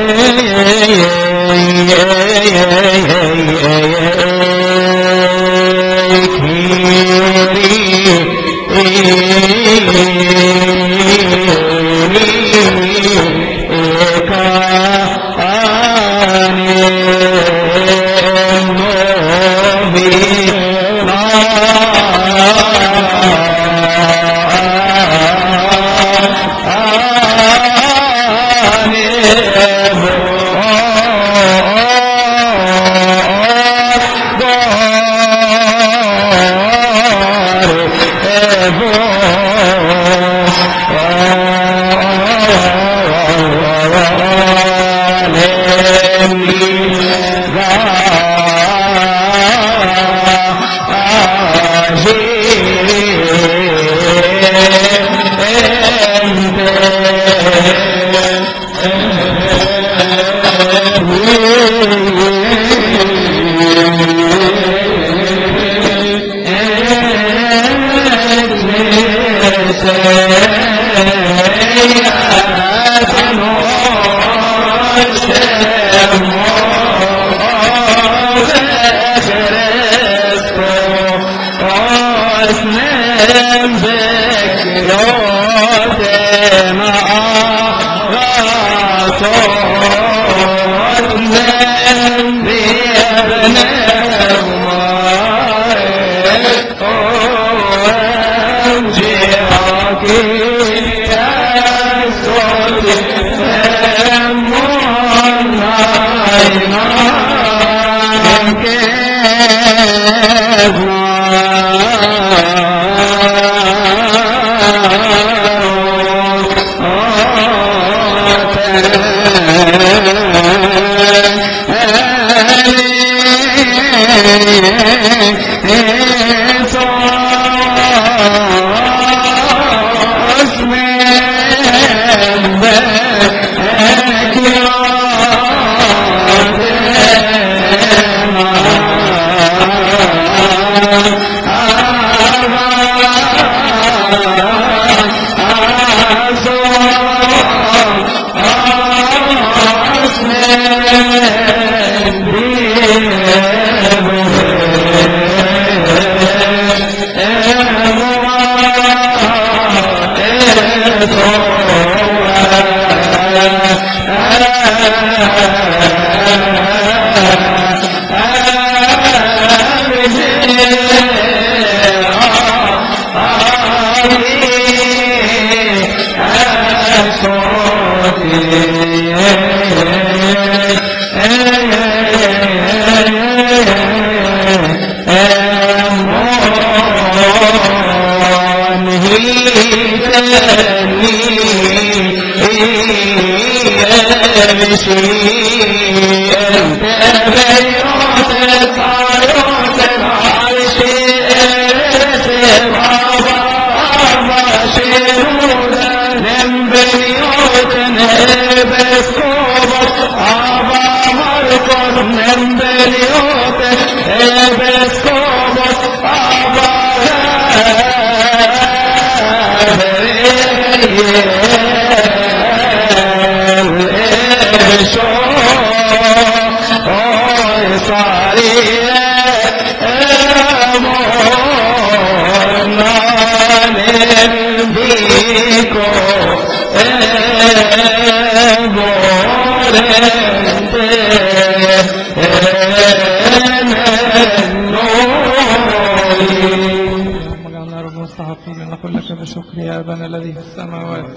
اللهم اجعلنا رب مستحقين ان نقول لك بشكر يا ابانا الذي في السماوات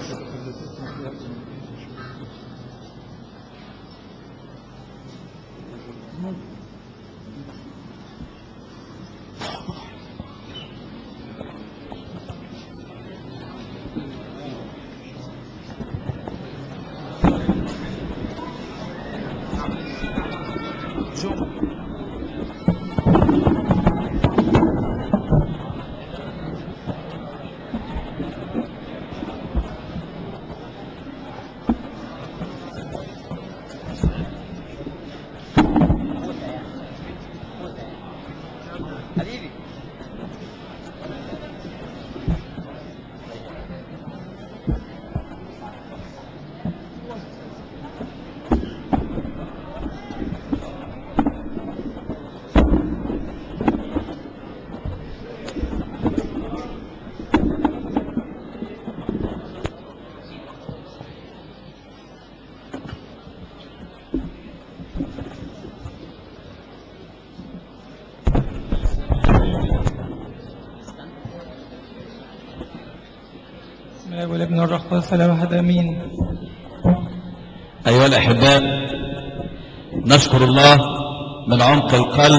الاب والابن والروح القدس لا واحد امين أيها الأحباء نشكر الله من عمق القلب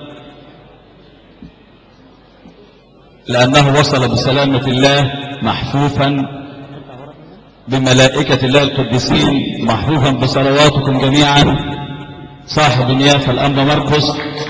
لأنه وصل بسلامة الله محفوفا بملائكة الله القديسين محفوفا بصلواتكم جميعا صاحب نيافة الأنبا مرقس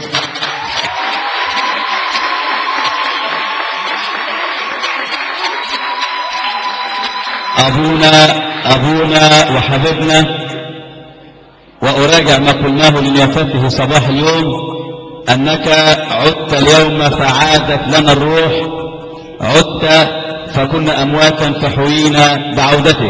أبونا أبونا وحبيبنا وأراجع ما قلناه لنيافته صباح اليوم أنك عدت اليوم فعادت لنا الروح عدت فكنا أمواتا فحوينا بعودتك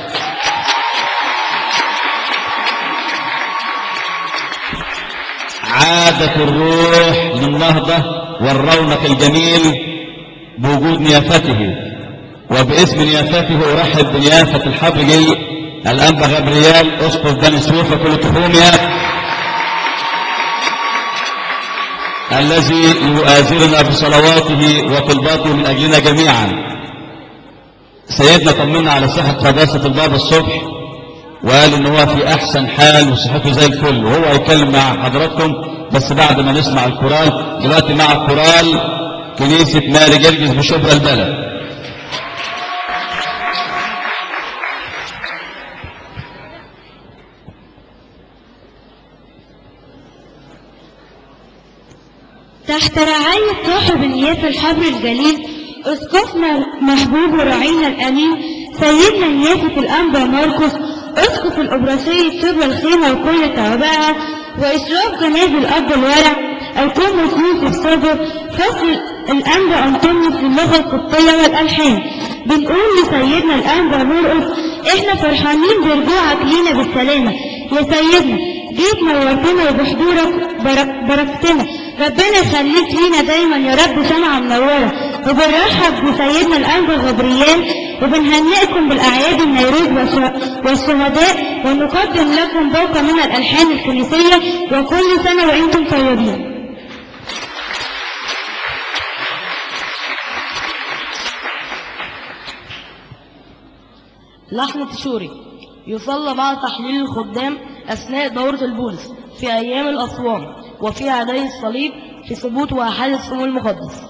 عادت الروح للنهضة والرونق الجميل بوجود نيافته وباسم نيافته أرحب بنيافة الحبرجي الأنبا غبريال أسقف بني سويف كل تحومها الذي يؤازرنا بصلواته وطلباته من أجلنا جميعا سيدنا طمنا على صحة قداسة الباب الصبح وقال ان هو في احسن حال وصحته زي الفل وهو هيتكلم مع حضراتكم بس بعد ما نسمع القرآن دلوقتي مع القرآن كنيسة ماري جرجس بشبرا البلد تحت رعاية صاحب النيافة الحبر الجليل أسقفنا محبوب ورعينا الأمين سيدنا نيافة الأنبا ماركوس أسقف الأبرصية شبرا الخيمة وكل توابعها وإشراف جنازة الأب الورع القمص يوسف صدر فصل الأنبا أنطونيوس للغة القبطية والألحان بنقول لسيدنا الأنبا مرقس إحنا فرحانين برجوعك لينا بالسلامة يا سيدنا جيت نورتنا وبحضورك برك بركتنا ربنا يخليك لينا دايما يا رب سمعة منورة وبنرحب بسيدنا الأنبا غبريال وبنهنئكم بالأعياد النيروز والش- والشهداء ونقدم لكم باقة من الألحان الكنيسية وكل سنة وأنتم طيبين لحن تشوري يصلى بعد تحليل الخدام أثناء دورة البولس في أيام الأصوام وفي عدي الصليب في ثبوت وأحد السمو المقدس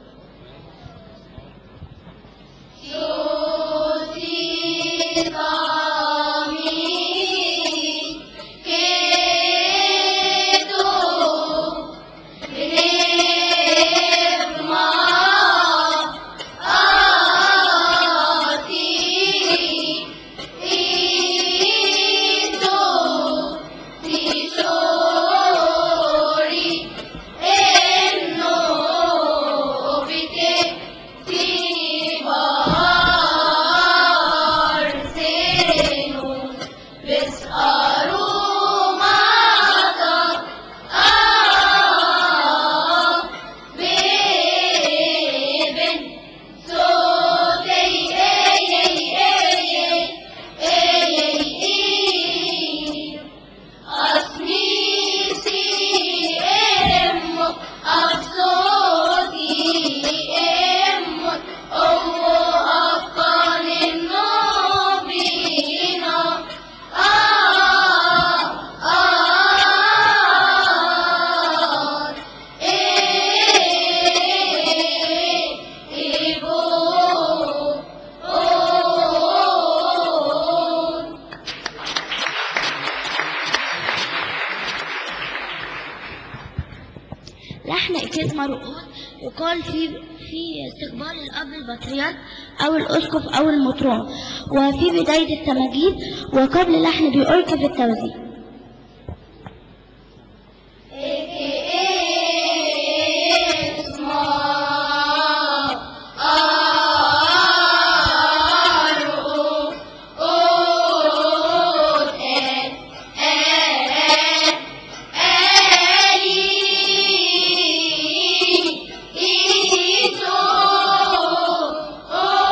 لحن إكيد مرقود يقال في في استقبال الأب البطريرك أو الأسقف أو المطران وفي بداية التماجيد وقبل لحن بيؤرك في التوزيع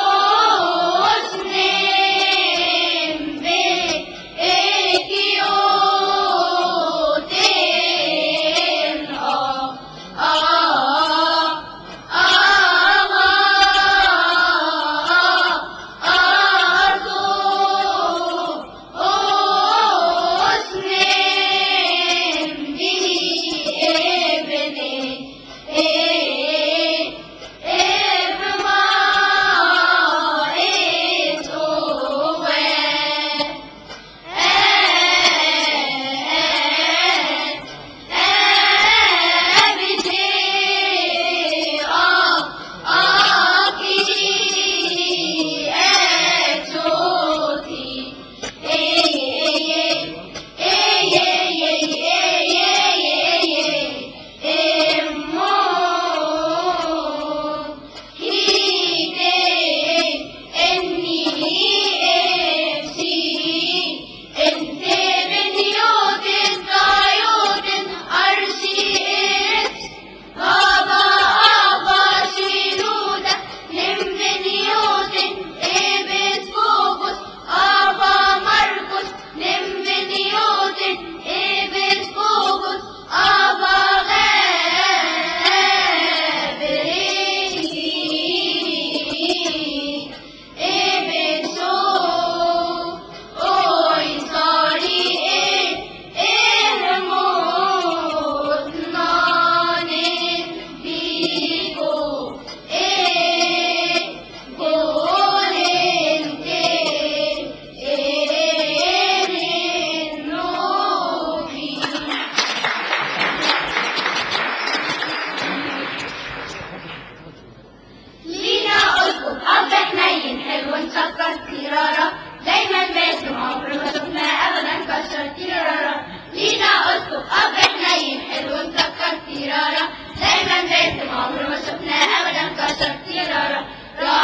Oh,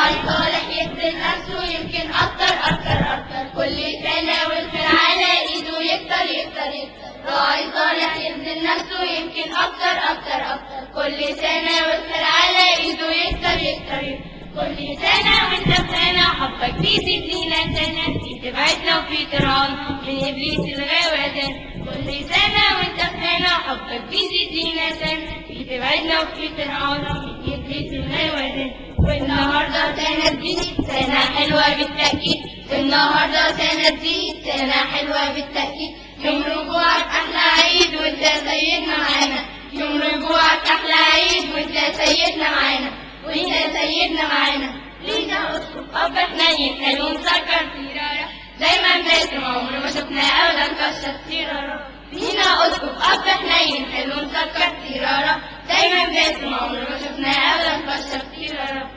راعي صالح يبذل نفسه يمكن أكتر أكتر أكتر كل سنة والخير على إيده يكتر يكتر يكتر راعي صالح يبذل نفسه يمكن أكتر أكتر أكتر كل سنة والخير على إيده يكتر يكتر يكتر كل سنة وانت في سنة حبك بيزيد لينا سنة في تبعدنا وفي ترعان من إبليس الغوازان كل سنة وانت في سنة حبك بيزيد لينا سنة في تبعدنا وفي ترعان من إبليس الغوازان والنهاردة سنة جديد سنة حلوة بالتأكيد النهاردة سنة جديد سنة حلوة بالتأكيد يوم رجوعك أحلى عيد وانت سيدنا معانا يوم رجوعك أحلى عيد وانت سيدنا معانا وانت سيدنا معانا لينا اسكت اب حنين حلو مسكر سيرارة دايما باسم عمر ما شفنا ابدا كشف سيرارة لينا اسكت اب حنين حلو مسكر سيرارة دايما باسم عمر ما شفنا ابدا كشف سيرارة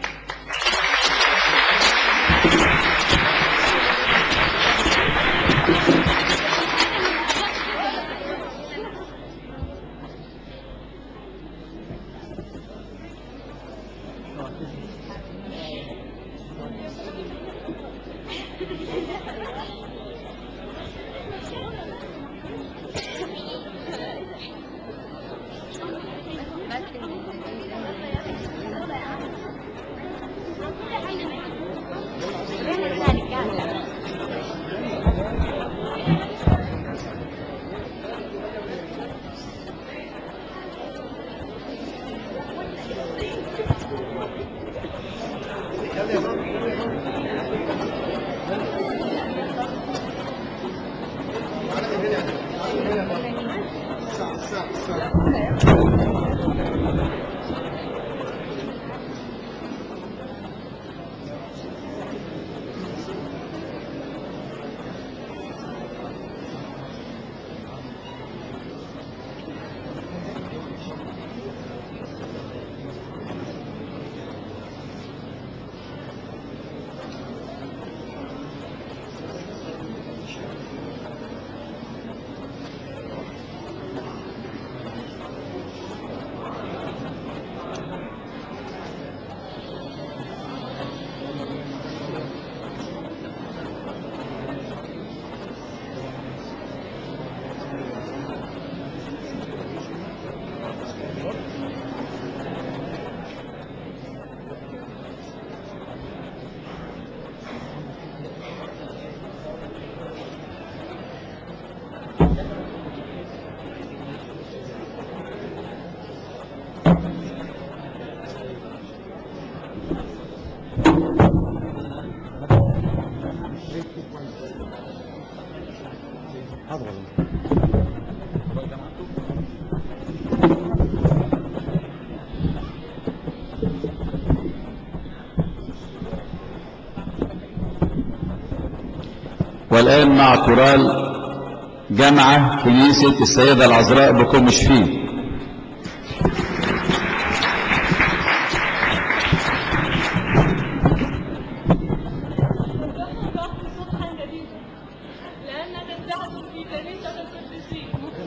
والآن مع كورال جامعة كنيسة السيدة العذراء بكم شفين صبحا جديدا لأنك انتهت في كنيسة القديسين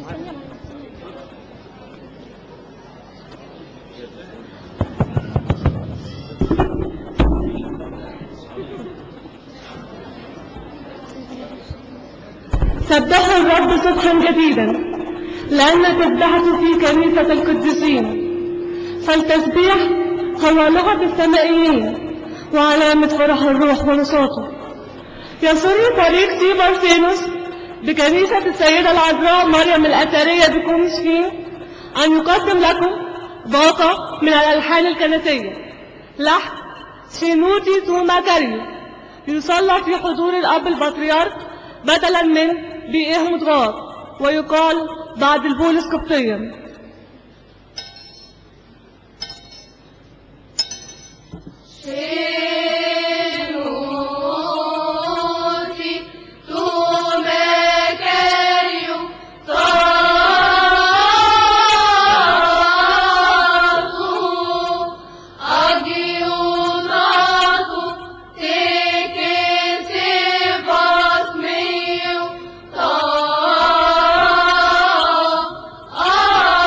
سبحوا الرب صبحا جديدا لأنك ازدحت في كنيسة القديسين فالتسبيح هو لغة السمائيين وعلامة فرح الروح ونشاطه يسر فريق سيبر سينوس بكنيسة السيدة العذراء مريم الأثرية بكومشفين أن يقدم لكم باقة من الألحان الكنسية لحن شينوتي توما كاريو يصلى في حضور الأب البطريرك بدلا من بإيه مدغار ويقال بعد البولس قبطيا شينوتي توما كاريو طاطو أجيوطاتو تكسي باسميو طا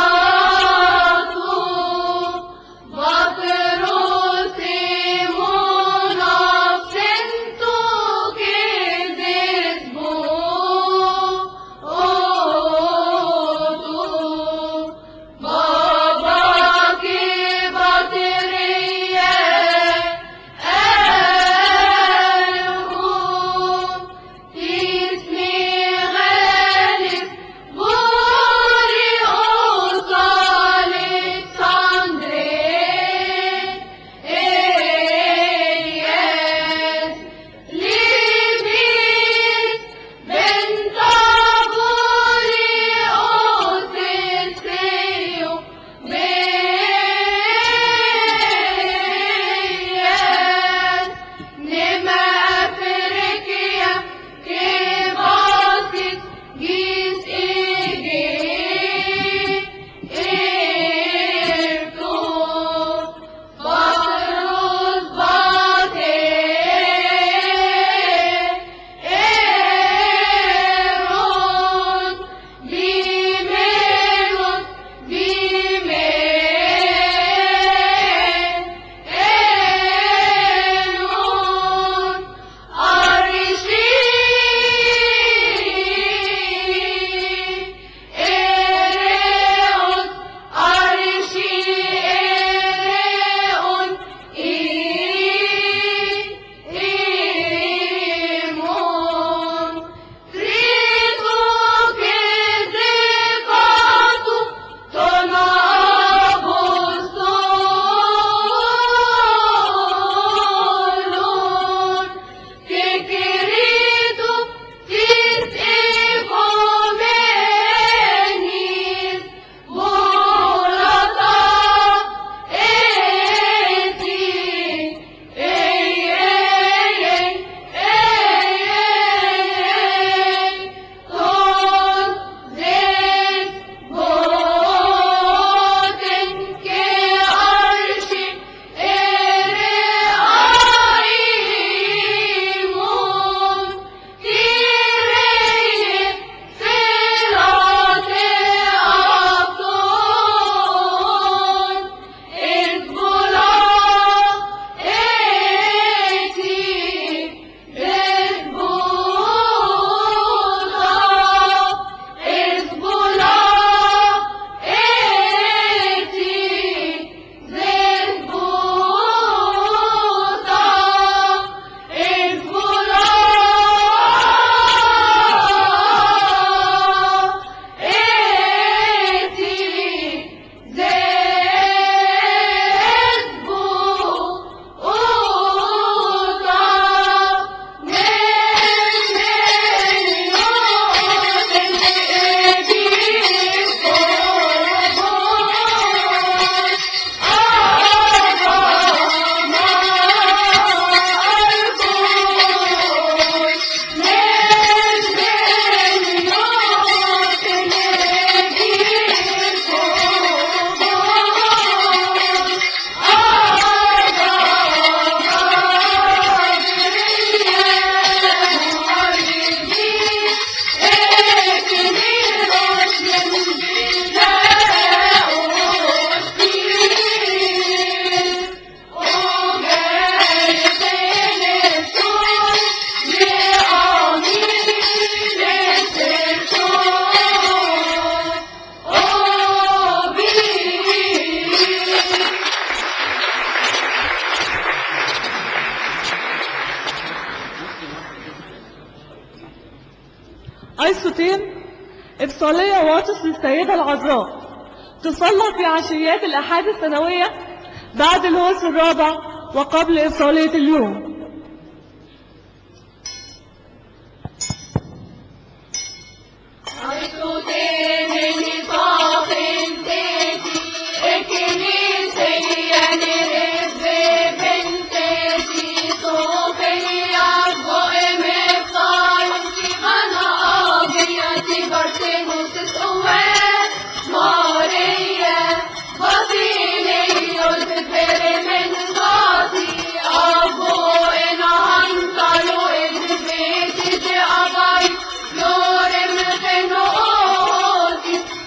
إبصالية واطس للسيدة العذراء تصلى في عشيات الأحاد السنوية بعد الهوس الرابع وقبل إبصالية اليوم Nor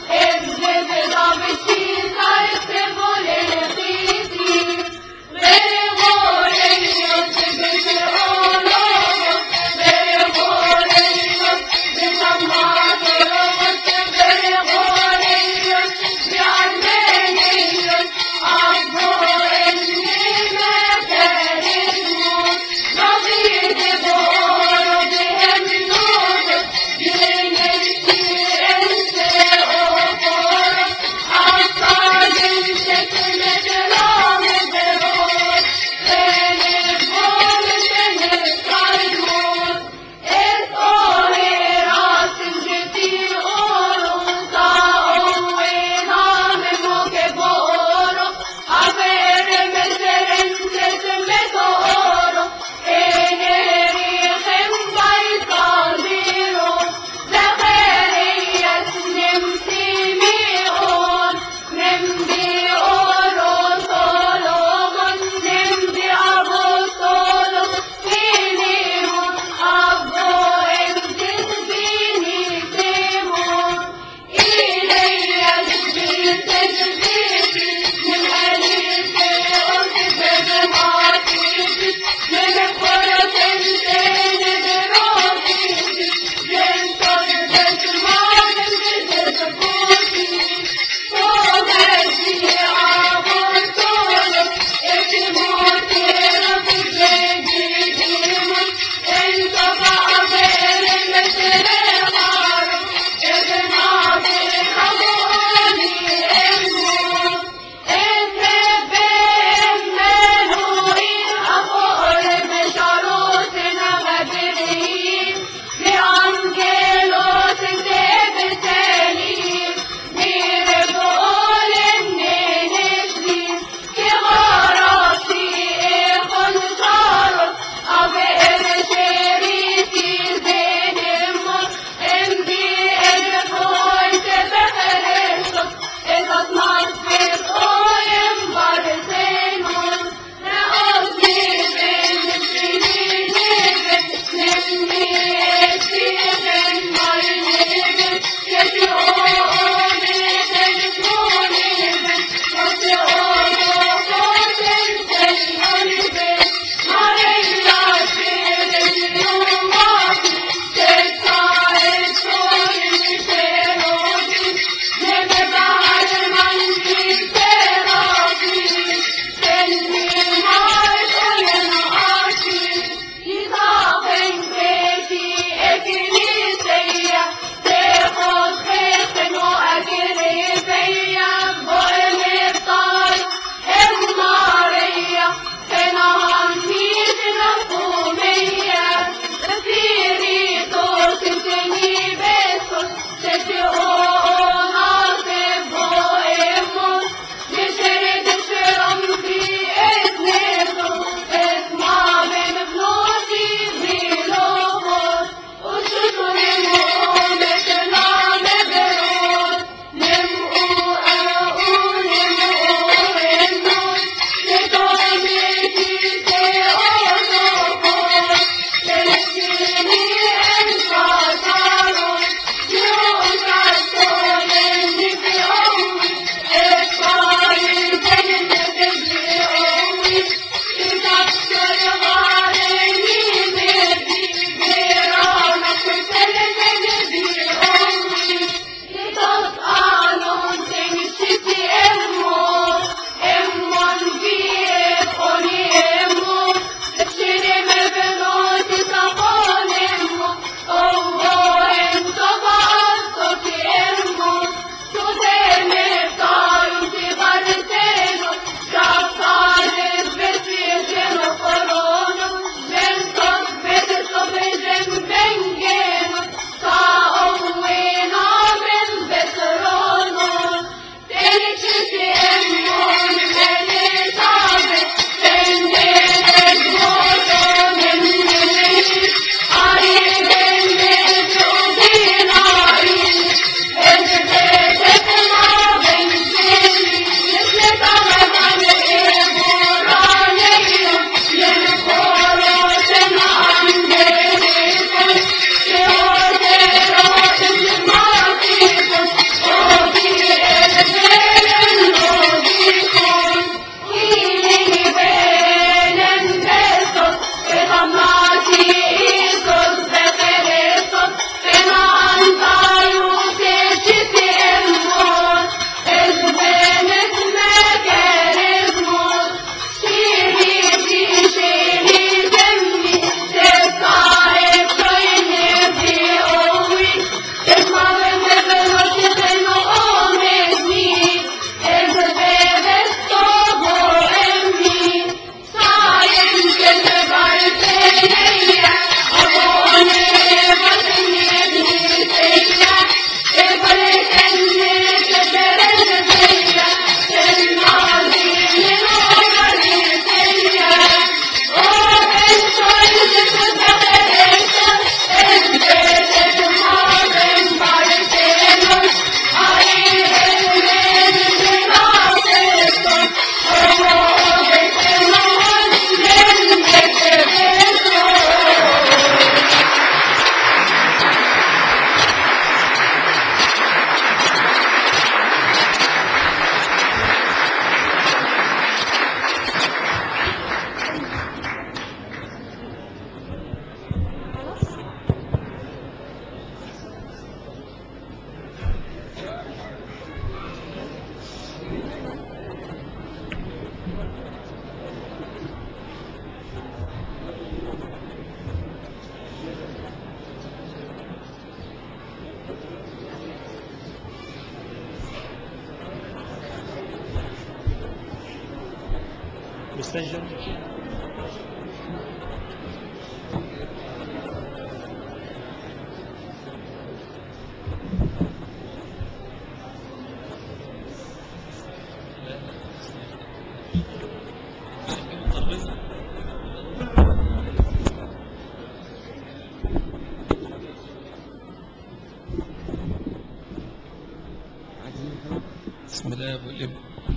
بسم الله والابن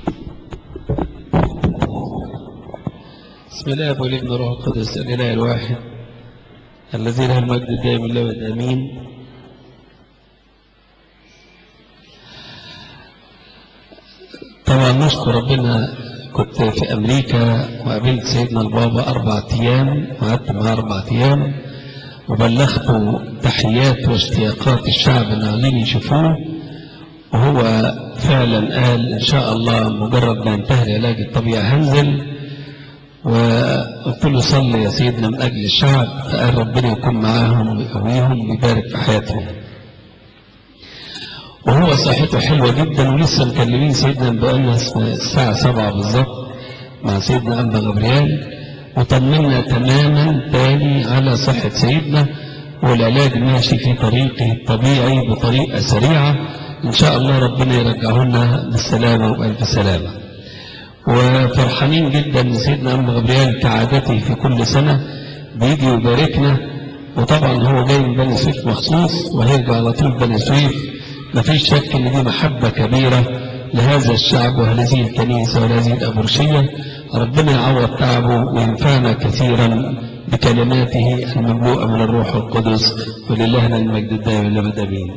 بسم الله والابن والروح القدس الاله الواحد الذي له المجد الدائم الابد امين طبعا نشكر ربنا كنت في امريكا وقابلت سيدنا البابا اربع ايام وقعدت معاه اربع ايام وبلغته تحيات واشتياقات الشعب اللي عايزين يشوفوه وهو فعلا قال ان شاء الله مجرد ما ينتهي العلاج الطبيعي هنزل وقلت له صلي يا سيدنا من اجل الشعب فقال ربنا يكون معاهم ويقويهم ويبارك في حياتهم وهو صحته حلوه جدا ولسه مكلمين سيدنا بقالنا الساعه 7 بالظبط مع سيدنا انبا غبريال وطمنا تماما تاني على صحه سيدنا والعلاج ماشي في طريقه الطبيعي بطريقه سريعه إن شاء الله ربنا يرجعه لنا بالسلامة وبألف سلامة وفرحانين جدا ان سيدنا أم غبريال كعادته في كل سنة بيجي يباركنا وطبعا هو جاي من بني سويف مخصوص وهيرجع على طول بني سويف مفيش شك ان دي محبة كبيرة لهذا الشعب وهذه الكنيسة وهذه الأبرشية ربنا يعوض تعبه وينفعنا كثيرا بكلماته المملوءة من الروح القدس ولله المجد الدائم لابد امين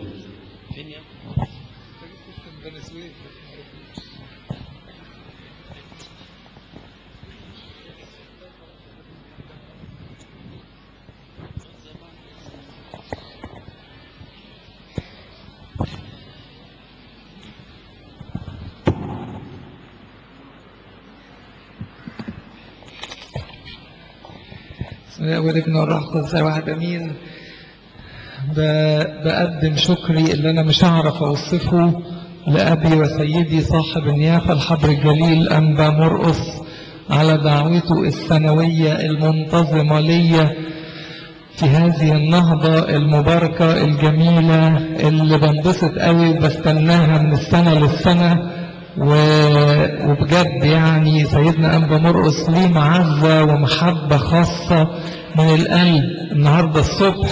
والابن والروح القدس واحد امين بقدم شكري اللي انا مش هعرف اوصفه لابي وسيدي صاحب النيافه الحبر الجليل انبا مرقص على دعوته السنويه المنتظمه ليا في هذه النهضة المباركة الجميلة اللي بنبسط قوي وبستناها من السنة للسنة وبجد يعني سيدنا أنبا مرقص ليه معزة ومحبة خاصة من القلب النهاردة الصبح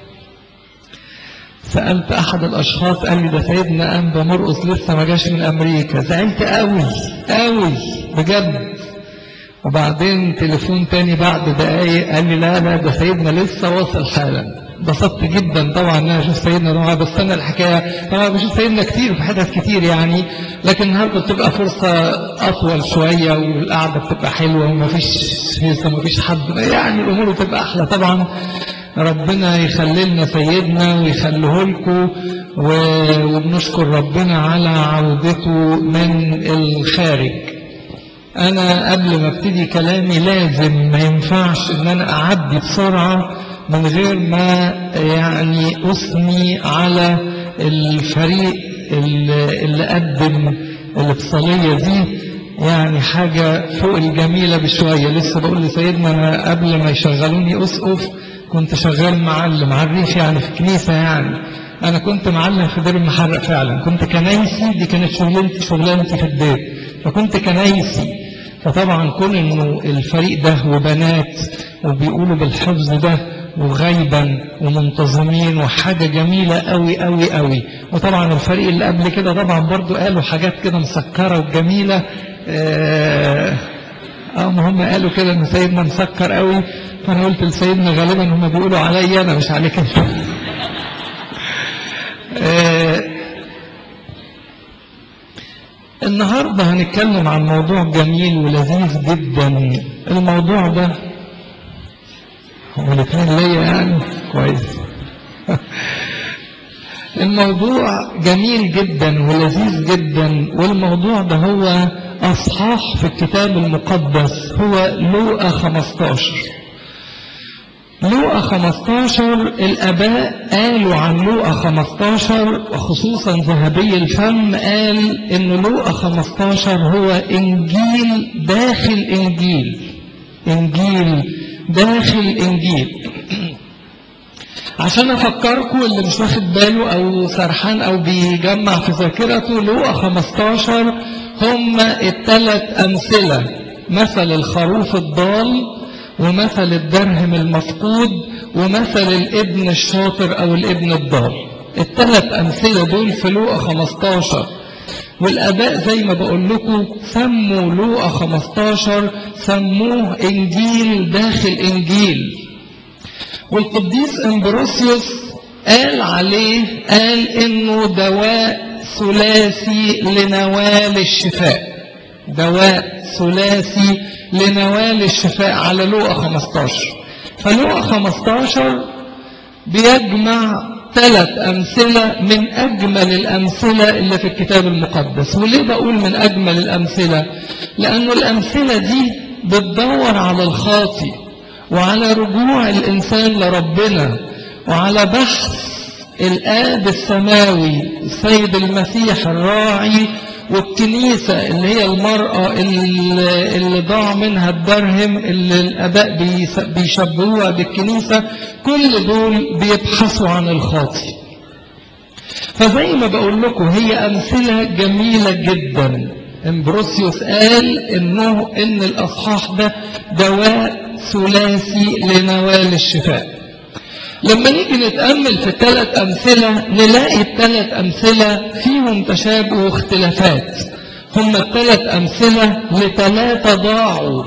سألت أحد الأشخاص قال لي ده سيدنا أنبا مرقص لسه ما جاش من أمريكا زعلت قوي قوي بجد وبعدين تليفون تاني بعد دقايق قال لي لا لا ده سيدنا لسه واصل حالا انبسطت جدا طبعا ان انا اشوف سيدنا طبعا بس انا الحكايه طبعا بشوف سيدنا كتير في حتت كتير يعني لكن النهارده بتبقى فرصه اطول شويه والقعده بتبقى حلوه ومفيش هيصه مفيش حد يعني الامور بتبقى احلى طبعا ربنا يخلي لنا سيدنا ويخليه لكم وبنشكر ربنا على عودته من الخارج انا قبل ما ابتدي كلامي لازم ما ينفعش ان انا اعدي بسرعه من غير ما يعني اثني على الفريق اللي, اللي قدم الابصاليه دي يعني حاجه فوق الجميله بشويه لسه بقول لسيدنا انا قبل ما يشغلوني اسقف كنت شغال معلم عريف يعني في كنيسه يعني انا كنت معلم في دير المحرق فعلا كنت كنايسي دي كانت شغلانتي شغلانتي في الدير فكنت كنايسي فطبعا كون انه الفريق ده وبنات وبيقولوا بالحفظ ده وغيبا ومنتظمين وحاجة جميلة قوي قوي قوي وطبعا الفريق اللي قبل كده طبعا برضو قالوا حاجات كده مسكرة وجميلة اه هم قالوا كده ان سيدنا مسكر قوي فانا قلت لسيدنا غالبا هم بيقولوا عليا انا مش عليك انت اه النهاردة هنتكلم عن موضوع جميل ولذيذ جدا الموضوع ده هو الاثنين ليا يعني كويس الموضوع جميل جدا ولذيذ جدا والموضوع ده هو أصحاح في الكتاب المقدس هو لوقا 15 لوقا 15 الآباء قالوا عن لوقا 15 وخصوصا ذهبي الفم قال إن لوقا 15 هو إنجيل داخل إنجيل إنجيل داخل إنجيل عشان أفكركم اللي مش واخد باله أو سرحان أو بيجمع في ذاكرته لوقا 15 هم الثلاث أمثلة مثل الخروف الضال ومثل الدرهم المفقود ومثل الابن الشاطر أو الابن الضال الثلاث أمثلة دول في لوقا 15 والآباء زي ما بقول لكم سموا لوقا 15 سموه إنجيل داخل إنجيل والقديس امبروسيوس قال عليه قال إنه دواء ثلاثي لنوال الشفاء دواء ثلاثي لنوال الشفاء على لوقا 15 فلوقا 15 بيجمع ثلاث أمثلة من أجمل الأمثلة اللي في الكتاب المقدس وليه بقول من أجمل الأمثلة لأن الأمثلة دي بتدور على الخاطي وعلى رجوع الإنسان لربنا وعلى بحث الآب السماوي السيد المسيح الراعي والكنيسة اللي هي المرأة اللي, اللي ضاع منها الدرهم اللي الآباء بيشبهوها بالكنيسة كل دول بيبحثوا عن الخاطي فزي ما بقول لكم هي أمثلة جميلة جدا امبروسيوس قال إنه إن الأصحاح ده دواء ثلاثي لنوال الشفاء لما نيجي نتأمل في الثلاث أمثلة نلاقي الثلاث أمثلة فيهم تشابه واختلافات هم الثلاث أمثلة لثلاثة ضاعوا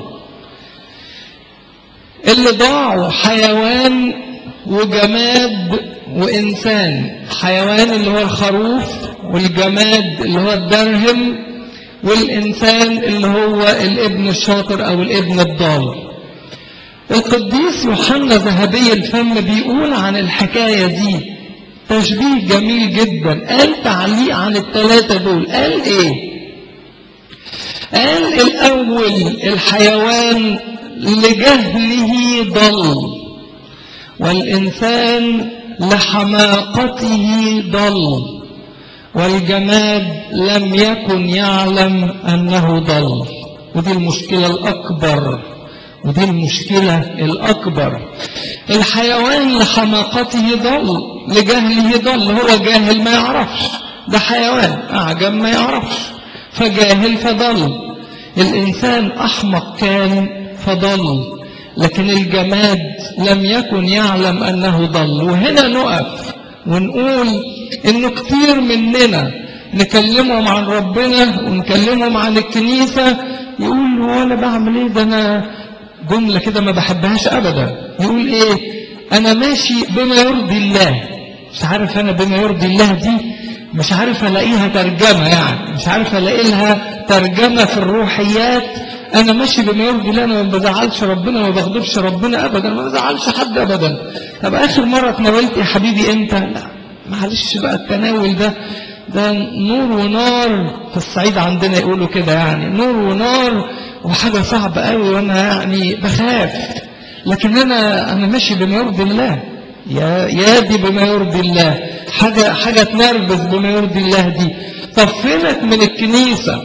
اللي ضاعوا حيوان وجماد وإنسان حيوان اللي هو الخروف والجماد اللي هو الدرهم والإنسان اللي هو الابن الشاطر أو الابن الضال القديس يوحنا ذهبي الفم بيقول عن الحكاية دي تشبيه جميل جدا قال تعليق عن الثلاثة دول قال ايه قال الأول الحيوان لجهله ضل والإنسان لحماقته ضل والجماد لم يكن يعلم أنه ضل ودي المشكلة الأكبر ودي المشكلة الأكبر الحيوان لحماقته ضل لجهله ضل هو جاهل ما يعرفش ده حيوان أعجم ما يعرفش فجاهل فضل الإنسان أحمق كان فضل لكن الجماد لم يكن يعلم أنه ضل وهنا نقف ونقول إنه كتير مننا نكلمهم عن ربنا ونكلمهم عن الكنيسة يقول هو أنا بعمل إيه ده أنا جملة كده ما بحبهاش أبدا يقول إيه أنا ماشي بما يرضي الله مش عارف أنا بما يرضي الله دي مش عارف ألاقيها ترجمة يعني مش عارف ألاقي لها ترجمة في الروحيات أنا ماشي بما يرضي الله أنا ما بزعلش ربنا ما بغضبش ربنا أبدا ما بزعلش حد أبدا طب آخر مرة تناولت يا حبيبي إمتى لا معلش بقى التناول ده ده نور ونار في الصعيد عندنا يقولوا كده يعني نور ونار وحاجة صعبة قوي وأنا يعني بخاف لكن أنا أنا ماشي بما يرضي الله يا يا دي بما يرضي الله حاجة حاجة تنرفز بما يرضي الله دي طب فينك من الكنيسة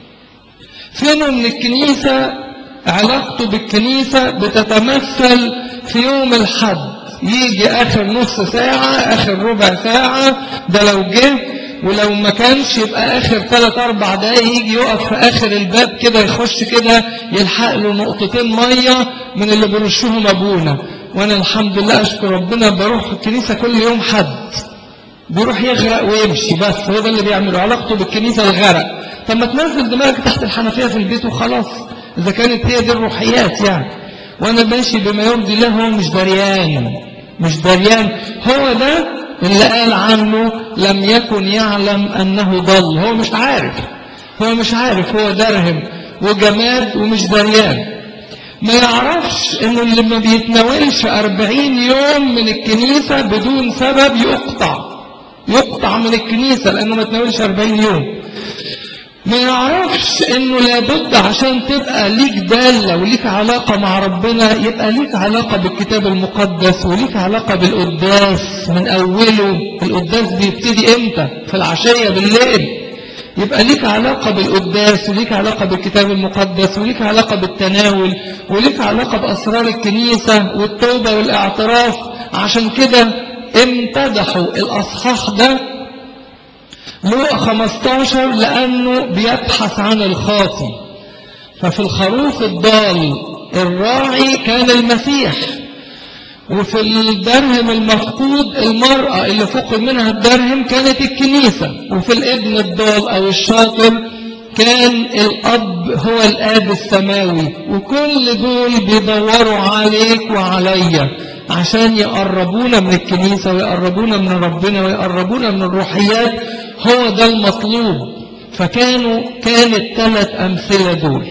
فينه من الكنيسة علاقته بالكنيسة بتتمثل في يوم الحد يجي آخر نص ساعة آخر ربع ساعة ده لو جه ولو ما كانش يبقى آخر ثلاث أربع دقايق يجي يقف في آخر الباب كده يخش كده يلحق له نقطتين مية من اللي بيرشهم أبونا وأنا الحمد لله أشكر ربنا بروح الكنيسة كل يوم حد بيروح يغرق ويمشي بس هو ده اللي بيعمله علاقته بالكنيسة الغرق طب ما تنزل دماغك تحت الحنفية في البيت وخلاص إذا كانت هي دي الروحيات يعني وأنا ماشي بما يرضي الله هو مش دريان مش دريان هو ده اللي قال عنه لم يكن يعلم أنه ضل هو مش عارف هو مش عارف هو درهم وجماد ومش دريان ما يعرفش انه اللي ما بيتناولش أربعين يوم من الكنيسة بدون سبب يقطع يقطع من الكنيسة لأنه ما تناولش أربعين يوم ما يعرفش انه لابد عشان تبقى ليك دالة وليك علاقة مع ربنا يبقى ليك علاقة بالكتاب المقدس وليك علاقة بالقداس من اوله القداس بيبتدي امتى في العشية بالليل يبقى ليك علاقة بالقداس وليك علاقة بالكتاب المقدس وليك علاقة بالتناول وليك علاقة بأسرار الكنيسة والتوبة والاعتراف عشان كده امتدحوا الأصحاح ده لوقا 15 لأنه بيبحث عن الخاطي ففي الخروف الضال الراعي كان المسيح وفي الدرهم المفقود المرأة اللي فقد منها الدرهم كانت الكنيسة وفي الابن الضال أو الشاطر كان الأب هو الآب السماوي وكل دول بيدوروا عليك وعليا عشان يقربونا من الكنيسة ويقربونا من ربنا ويقربونا من الروحيات هو ده المطلوب فكانوا كانت ثلاث أمثلة دول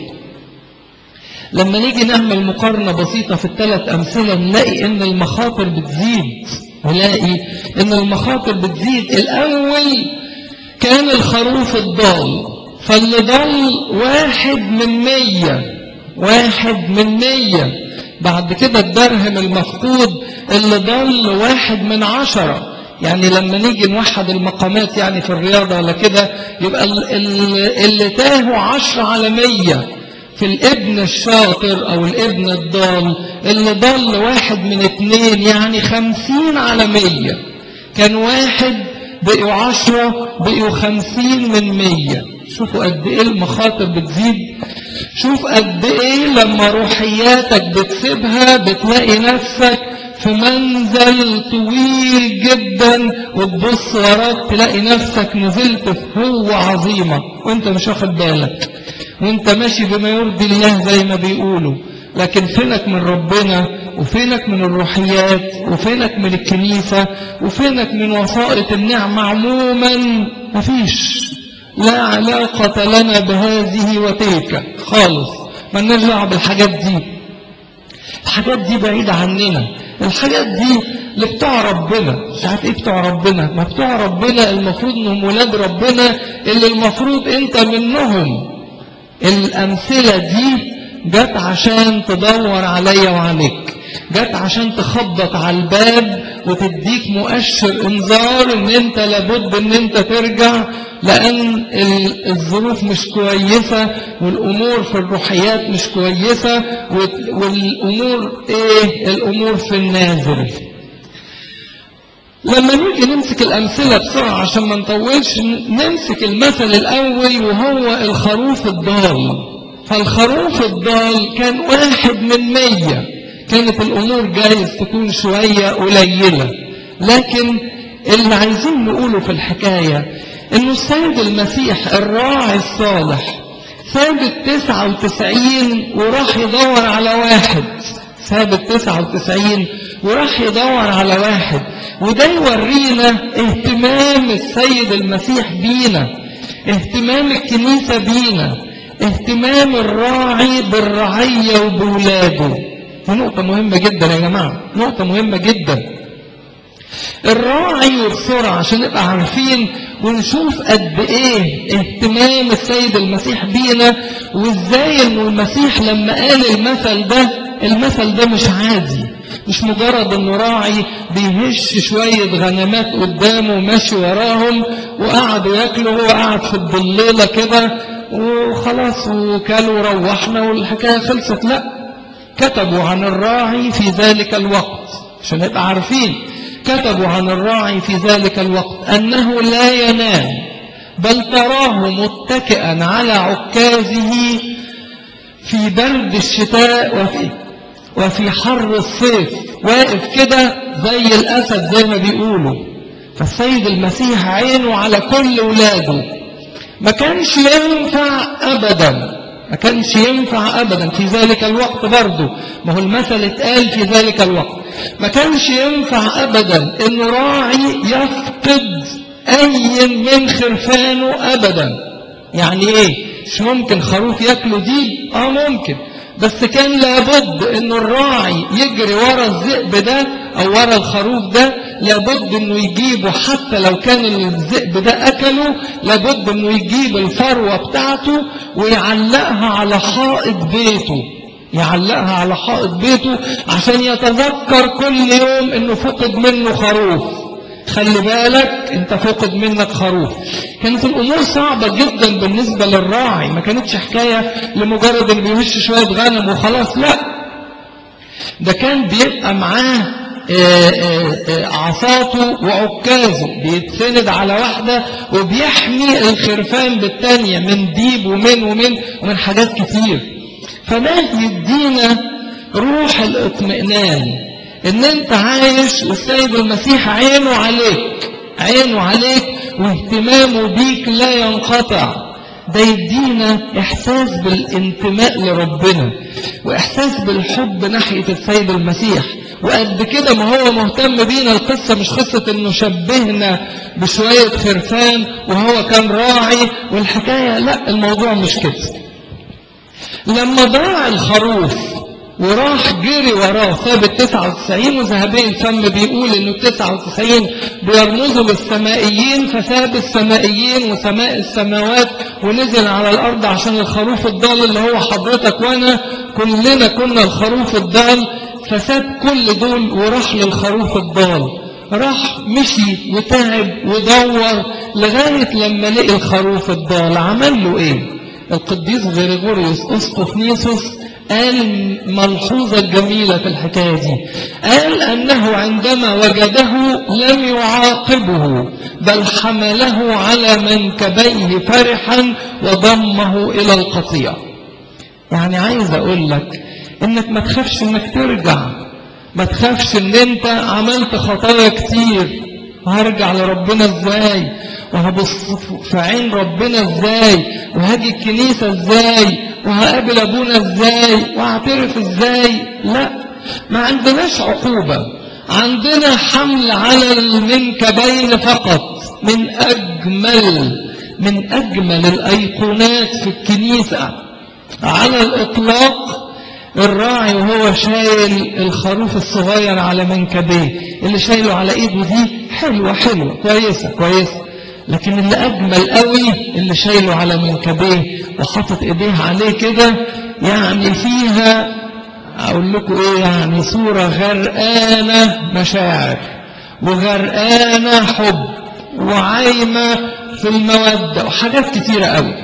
لما نيجي نعمل مقارنة بسيطة في الثلاث أمثلة نلاقي إن المخاطر بتزيد نلاقي إن المخاطر بتزيد الأول كان الخروف الضال فاللي ضل واحد من مية واحد من مية بعد كده الدرهم المفقود اللي ضل واحد من عشرة يعني لما نيجي نوحد المقامات يعني في الرياضة ولا كده يبقى اللي تاهوا عشرة على مية في الابن الشاطر او الابن الضال اللي ضل واحد من اتنين يعني خمسين على مية كان واحد بقوا عشرة بقوا خمسين من مية شوفوا قد ايه المخاطر بتزيد شوف قد ايه لما روحياتك بتسيبها بتلاقي نفسك في منزل طويل جدا وتبص وراك تلاقي نفسك نزلت في هو عظيمة وانت مش واخد بالك وانت ماشي بما يرضي الله زي ما بيقولوا لكن فينك من ربنا وفينك من الروحيات وفينك من الكنيسة وفينك من وسائط النعمة عموما مفيش لا علاقة لنا بهذه وتلك خالص ما نرجع بالحاجات دي الحاجات دي بعيدة عننا الحاجات دي اللي بتوع ربنا مش عارف ايه بتوع ربنا ما بتوع ربنا المفروض انهم ولاد ربنا اللي المفروض انت منهم الامثلة دي جت عشان تدور عليا وعليك جت عشان تخبط على الباب وتديك مؤشر انذار ان انت لابد ان انت ترجع لان الظروف مش كويسة والامور في الروحيات مش كويسة والامور ايه الامور في النازل لما نيجي نمسك الأمثلة بسرعة عشان ما نطولش نمسك المثل الأول وهو الخروف الضال فالخروف الضال كان واحد من مية كانت الأمور جايز تكون شوية قليلة لكن اللي عايزين نقوله في الحكاية إنه السيد المسيح الراعي الصالح ساب التسعة وتسعين وراح يدور على واحد ساب التسعة وتسعين وراح يدور على واحد وده يورينا اهتمام السيد المسيح بينا اهتمام الكنيسة بينا اهتمام الراعي بالرعية وبولاده دي نقطة مهمة جدا يا جماعة نقطة مهمة جدا الراعي وبسرعة عشان نبقى عارفين ونشوف قد ايه اهتمام السيد المسيح بينا وازاي انه المسيح لما قال المثل ده المثل ده مش عادي مش مجرد انه راعي بيهش شوية غنمات قدامه وماشي وراهم وقعدوا ياكلوا وهو قاعد في الضليلة كده وخلاص وكلوا وروحنا والحكاية خلصت لا كتبوا عن الراعي في ذلك الوقت عشان نبقى عارفين كتبوا عن الراعي في ذلك الوقت أنه لا ينام بل تراه متكئا على عكازه في برد الشتاء وفي وفي حر الصيف واقف كده زي الأسد زي ما بيقولوا فالسيد المسيح عينه على كل ولاده ما كانش ينفع أبدا ما كانش ينفع أبدا في ذلك الوقت برضه ما هو المثل اتقال في ذلك الوقت ما كانش ينفع أبدا إن راعي يفقد أي من خرفانه أبدا يعني إيه مش ممكن خروف ياكله ديب آه ممكن بس كان لابد ان الراعي يجري ورا الذئب ده او ورا الخروف ده لابد انه يجيبه حتى لو كان الذئب ده اكله لابد انه يجيب الفروة بتاعته ويعلقها على حائط بيته يعلقها على حائط بيته عشان يتذكر كل يوم انه فقد منه خروف خلي بالك انت فقد منك خروف كانت الامور صعبة جدا بالنسبة للراعي ما كانتش حكاية لمجرد انه بيهش شوية غنم وخلاص لا ده كان بيبقى معاه آه، آه، آه، عصاته وعكازه بيتسند على واحدة وبيحمي الخرفان بالتانية من ديب ومن ومن ومن حاجات كتير فده يدينا روح الاطمئنان ان انت عايش والسيد المسيح عينه عليك عينه عليك واهتمامه بيك لا ينقطع ده يدينا احساس بالانتماء لربنا واحساس بالحب ناحية السيد المسيح وقد كده ما هو مهتم بينا القصة مش قصة انه شبهنا بشوية خرفان وهو كان راعي والحكاية لا الموضوع مش كده لما ضاع الخروف وراح جري وراه ساب ال 99 وذهبي الفم بيقول انه ال 99 بيرمزوا للسمائيين فساب السمائيين وسماء السماوات ونزل على الارض عشان الخروف الضال اللي هو حضرتك وانا كلنا كنا الخروف الضال فساب كل دول وراح للخروف الضال راح مشي وتعب ودور لغاية لما لقي الخروف الضال عمل له ايه القديس غريغوريوس اسقف نيسوس قال ملحوظة جميلة في الحكاية دي قال أنه عندما وجده لم يعاقبه بل حمله على منكبيه فرحا وضمه إلى القطيع يعني عايز أقول لك إنك ما تخافش إنك ترجع ما تخافش إن أنت عملت خطايا كتير وهرجع لربنا إزاي وهبص في عين ربنا إزاي وهاجي الكنيسة إزاي وهقابل أبونا إزاي وهعترف إزاي لا ما عندناش عقوبة عندنا حمل على المنكبين فقط من أجمل من أجمل الأيقونات في الكنيسة على الإطلاق الراعي وهو شايل الخروف الصغير على منكبيه اللي شايله على ايده دي حلوة حلوة كويسة كويسة لكن اللي أجمل قوي اللي شايله على منكبيه وحاطط ايديه عليه كده يعني فيها أقول لكم إيه يعني صورة غرقانة مشاعر وغرقانة حب وعايمة في المودة وحاجات كتيرة قوي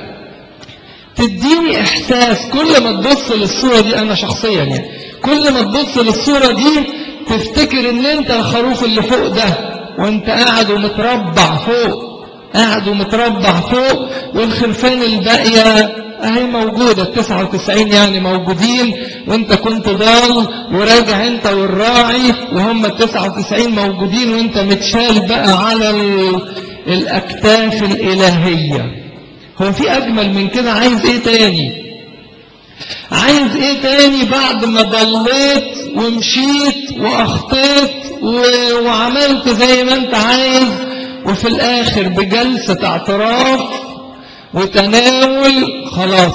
تديني إحساس كل ما تبص للصورة دي أنا شخصيا يعني كل ما تبص للصورة دي تفتكر إن أنت الخروف اللي فوق ده وأنت قاعد ومتربع فوق قاعد ومتربع فوق والخرفان الباقية اهي موجودة التسعة وتسعين يعني موجودين وانت كنت ضال وراجع انت والراعي وهم التسعة وتسعين موجودين وانت متشال بقى على الاكتاف الالهية هو في اجمل من كده عايز ايه تاني عايز ايه تاني بعد ما ضليت ومشيت واخطيت وعملت زي ما انت عايز وفي الاخر بجلسة اعتراف وتناول خلاص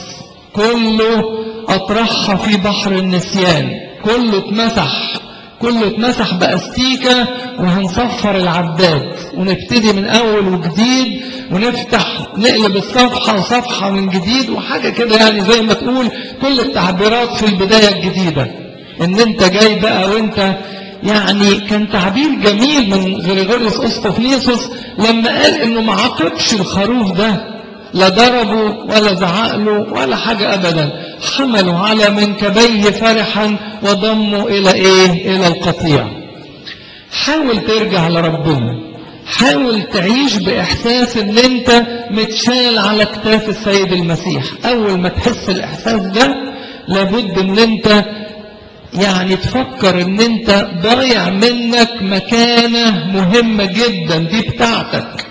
كله اطرحها في بحر النسيان كله اتمسح كله اتمسح باستيكة وهنصفر العداد ونبتدي من اول وجديد ونفتح نقلب الصفحة وصفحة من جديد وحاجة كده يعني زي ما تقول كل التعبيرات في البداية الجديدة ان انت جاي بقى وانت يعني كان تعبير جميل من غريغوريوس اسطفنيسوس لما قال انه ما عاقبش الخروف ده لا ضربه ولا زعق له ولا حاجة أبدا حملوا على منكبيه فرحا وضموا إلى إيه إلى القطيع حاول ترجع لربنا حاول تعيش بإحساس ان انت متشال على كتاف السيد المسيح اول ما تحس الإحساس ده لابد ان انت يعني تفكر ان انت ضايع منك مكانة مهمة جدا دي بتاعتك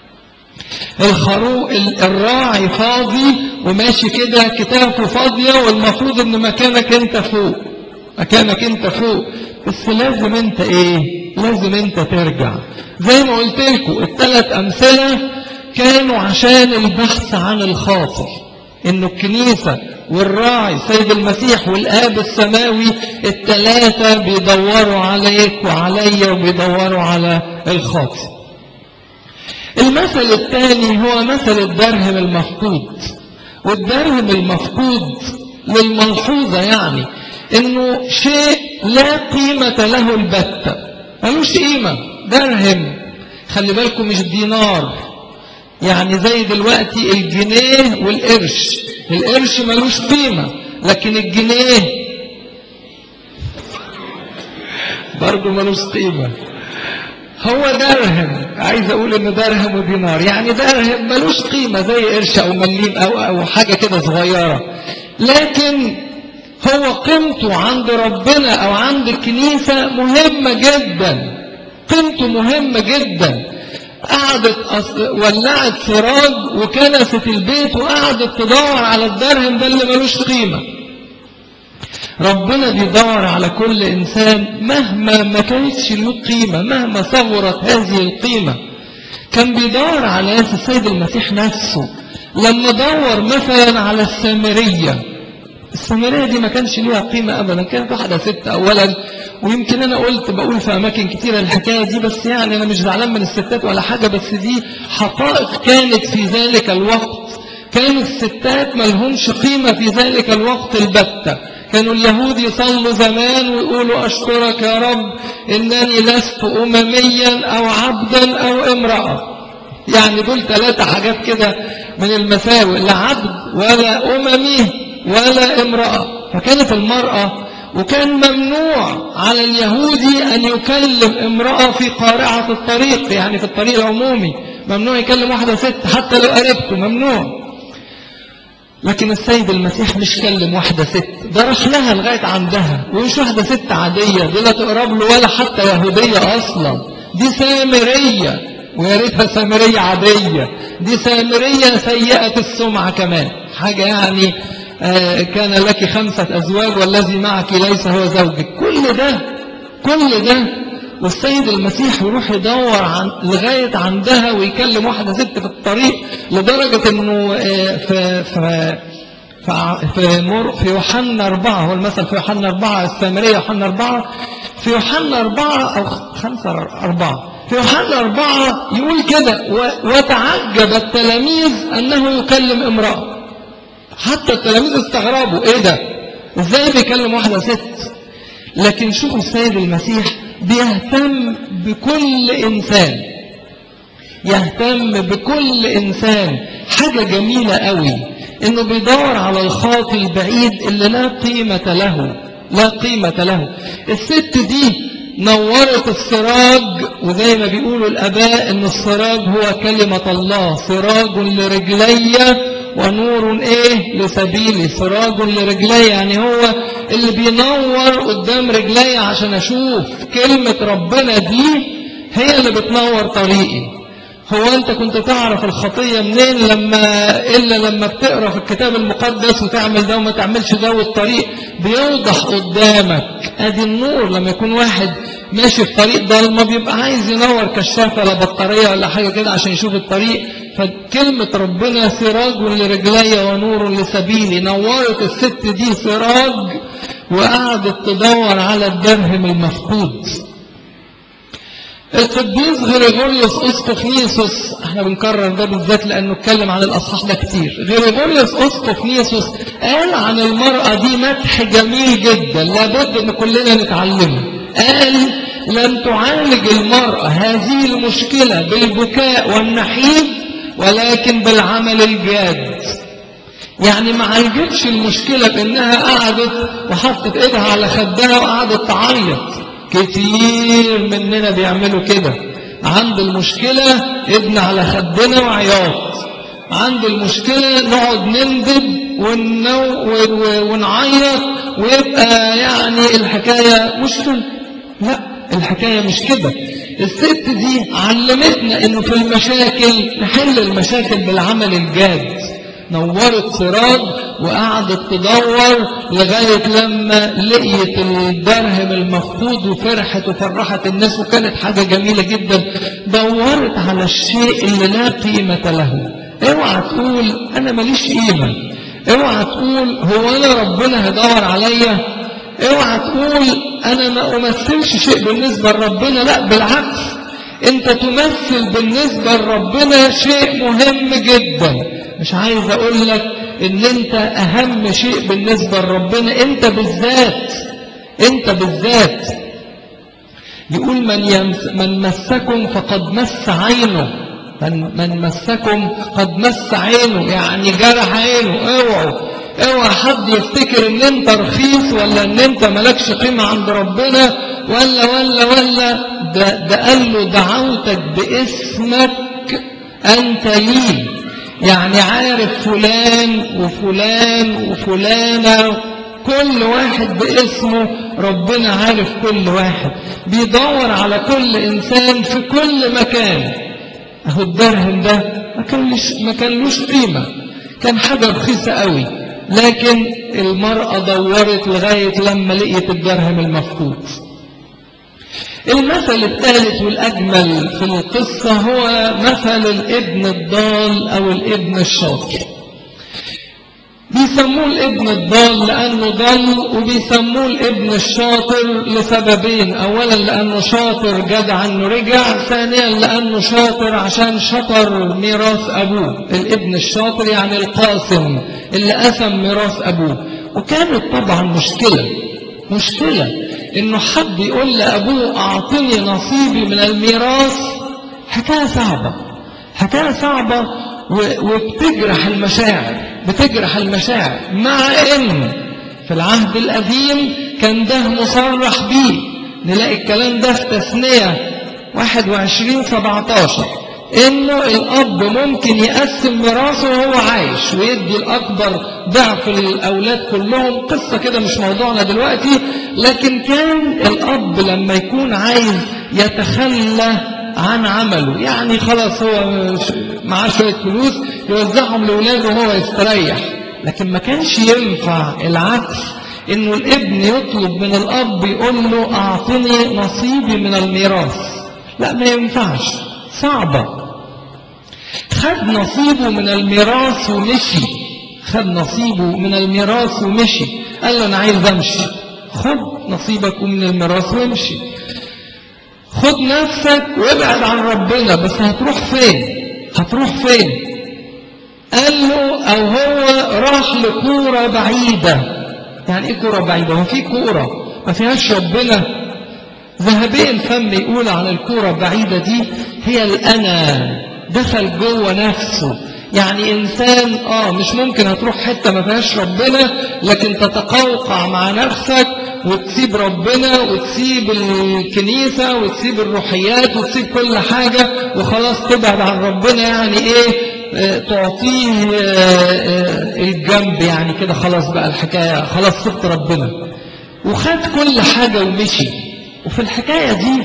الخروق الراعي فاضي وماشي كده كتافه فاضية والمفروض ان مكانك انت فوق مكانك انت فوق بس لازم انت ايه لازم انت ترجع زي ما قلت لكم الثلاث امثلة كانوا عشان البحث عن الخاطر انه الكنيسة والراعي سيد المسيح والآب السماوي التلاتة بيدوروا عليك وعلي وبيدوروا على الخاطئ المثل الثاني هو مثل الدرهم المفقود والدرهم المفقود للملحوظة يعني انه شيء لا قيمة له البتة ملوش قيمة درهم خلي بالكم مش دينار يعني زي دلوقتي الجنيه والقرش القرش ملوش قيمة لكن الجنيه برضه ملوش قيمة هو درهم عايز اقول ان درهم ودينار يعني درهم ملوش قيمة زي قرش او مليم او, أو حاجة كده صغيرة لكن هو قيمته عند ربنا او عند الكنيسة مهمة جدا قيمته مهمة جدا قعدت أص... ولعت سراج وكنست البيت وقعدت تدور على الدرهم ده اللي ملوش قيمة ربنا بيدور على كل إنسان مهما ما كانتش له قيمة مهما صغرت هذه القيمة كان بيدور على ناس السيد المسيح نفسه لما دور مثلا على السامرية السامرية دي ما كانش ليها قيمة أبدا كانت واحدة ست أولا ويمكن أنا قلت بقول في أماكن كتيرة الحكاية دي بس يعني أنا مش زعلان من الستات ولا حاجة بس دي حقائق كانت في ذلك الوقت كان الستات ملهمش قيمة في ذلك الوقت البتة كانوا اليهود يصلوا زمان ويقولوا أشكرك يا رب إنني لست أمميا أو عبدا أو امرأة يعني دول ثلاثة حاجات كده من المساوئ لا عبد ولا أممي ولا امرأة فكانت المرأة وكان ممنوع على اليهودي أن يكلم امرأة في قارعة الطريق يعني في الطريق العمومي ممنوع يكلم واحدة ست حتى لو قربته ممنوع لكن السيد المسيح مش كلم واحدة ست ده راح لها لغاية عندها ومش واحدة ست عادية دي لا تقرب له ولا حتى يهودية أصلا دي سامرية ويا ريتها سامرية عادية دي سامرية سيئة السمعة كمان حاجة يعني آه كان لك خمسة أزواج والذي معك ليس هو زوجك كل ده كل ده والسيد المسيح يروح يدور عن لغاية عندها ويكلم واحدة ست في الطريق لدرجة انه آه في في في مر في يوحنا أربعة هو المثل في يوحنا أربعة السامرية يوحنا أربعة في يوحنا أربعة أو خمسة أربعة في يوحنا أربعة يقول كده وتعجب التلاميذ أنه يكلم امرأة حتى التلاميذ استغربوا ايه ده ازاي بيكلم واحدة ست لكن شوفوا السيد المسيح بيهتم بكل إنسان يهتم بكل إنسان حاجة جميلة قوي إنه بيدور على الخاطي البعيد اللي لا قيمة له لا قيمة له الست دي نورت السراج وزي ما بيقولوا الآباء إن السراج هو كلمة الله سراج لرجلي ونور ايه لسبيلي سراج لرجلي يعني هو اللي بينور قدام رجلي عشان اشوف كلمة ربنا دي هي اللي بتنور طريقي هو انت كنت تعرف الخطية منين لما الا لما بتقرا في الكتاب المقدس وتعمل ده وما تعملش ده والطريق بيوضح قدامك ادي النور لما يكون واحد ماشي في طريق ضلمه بيبقى عايز ينور كشاف ولا بطاريه ولا حاجه كده عشان يشوف الطريق فكلمه ربنا سراج لرجلي ونور لسبيلي نورت الست دي سراج وقعدت تدور على الدرهم المفقود القديس غريغوريوس اسقف نيسوس احنا بنكرر ده بالذات لانه اتكلم عن الاصحاح ده كتير غريغوريوس اسقف نيسوس قال عن المراه دي مدح جميل جدا لابد ان كلنا نتعلمه قال لم تعالج المراه هذه المشكله بالبكاء والنحيب ولكن بالعمل الجاد يعني ما عالجتش المشكله بانها قعدت وحطت ايدها على خدها وقعدت تعيط كتير مننا بيعملوا كده عند المشكلة ابن على خدنا وعياط عند المشكلة نقعد نندب ونو ونعيط ويبقى يعني الحكاية مشكلة لا الحكاية مش كده الست دي علمتنا انه في المشاكل نحل المشاكل بالعمل الجاد نورت سراج وقعدت تدور لغاية لما لقيت الدرهم المفقود وفرحت وفرحت الناس وكانت حاجة جميلة جدا دورت على الشيء اللي لا قيمة له اوعى تقول انا ماليش قيمة اوعى تقول هو انا ربنا هيدور عليا اوعى تقول انا ما امثلش شيء بالنسبه لربنا لا بالعكس انت تمثل بالنسبه لربنا شيء مهم جدا مش عايز اقول لك ان انت اهم شيء بالنسبه لربنا انت بالذات انت بالذات يقول من يمس من مسكم فقد مس عينه من من مسكم قد مس عينه يعني جرح عينه اوعوا اوعى حد يفتكر ان انت رخيص ولا ان انت مالكش قيمه عند ربنا ولا ولا ولا ده, ده قال له دعوتك باسمك انت لي يعني عارف فلان وفلان وفلانه كل واحد باسمه ربنا عارف كل واحد بيدور على كل انسان في كل مكان اهو الدرهم ده ما كانلوش ما كانلوش قيمه كان حاجه رخيصه قوي لكن المراه دورت لغايه لما لقيت الدرهم المفقود المثل الثالث والأجمل في القصة هو مثل الابن الضال أو الابن الشاطر بيسموه الابن الضال لأنه ضل وبيسموه الابن الشاطر لسببين أولا لأنه شاطر جدع أنه رجع ثانيا لأنه شاطر عشان شطر ميراث أبوه الابن الشاطر يعني القاسم اللي قسم ميراث أبوه وكانت طبعا مشكلة مشكلة إنه حد يقول لأبوه أعطني نصيبي من الميراث حكاية صعبة حكاية صعبة وبتجرح المشاعر بتجرح المشاعر مع ان في العهد القديم كان ده مصرح بيه نلاقي الكلام ده في تثنية 21 17 انه الاب ممكن يقسم ميراثه وهو عايش ويدي الاكبر ضعف الاولاد كلهم قصه كده مش موضوعنا دلوقتي لكن كان الاب لما يكون عايز يتخلى عن عمله يعني خلاص هو معاه شوية فلوس يوزعهم لأولاده وهو يستريح لكن ما كانش ينفع العكس انه الابن يطلب من الاب يقول له اعطني نصيبي من الميراث لا ما ينفعش صعبة خد نصيبه من الميراث ومشي خد نصيبه من الميراث ومشي قال له انا عايز امشي خد نصيبك من الميراث وامشي خد نفسك وابعد عن ربنا بس هتروح فين هتروح فين قال له او هو راح لكورة بعيدة يعني ايه كورة بعيدة هو في كورة ما فيهاش ربنا ذهبي الفم يقول عن الكورة البعيدة دي هي الأنا دخل جوه نفسه يعني إنسان آه مش ممكن هتروح حتة ما فيهاش ربنا لكن تتقوقع مع نفسك وتسيب ربنا وتسيب الكنيسة وتسيب الروحيات وتسيب كل حاجة وخلاص تبعد عن ربنا يعني ايه آه تعطيه آه الجنب يعني كده خلاص بقى الحكاية خلاص سبت ربنا وخد كل حاجة ومشي وفي الحكاية دي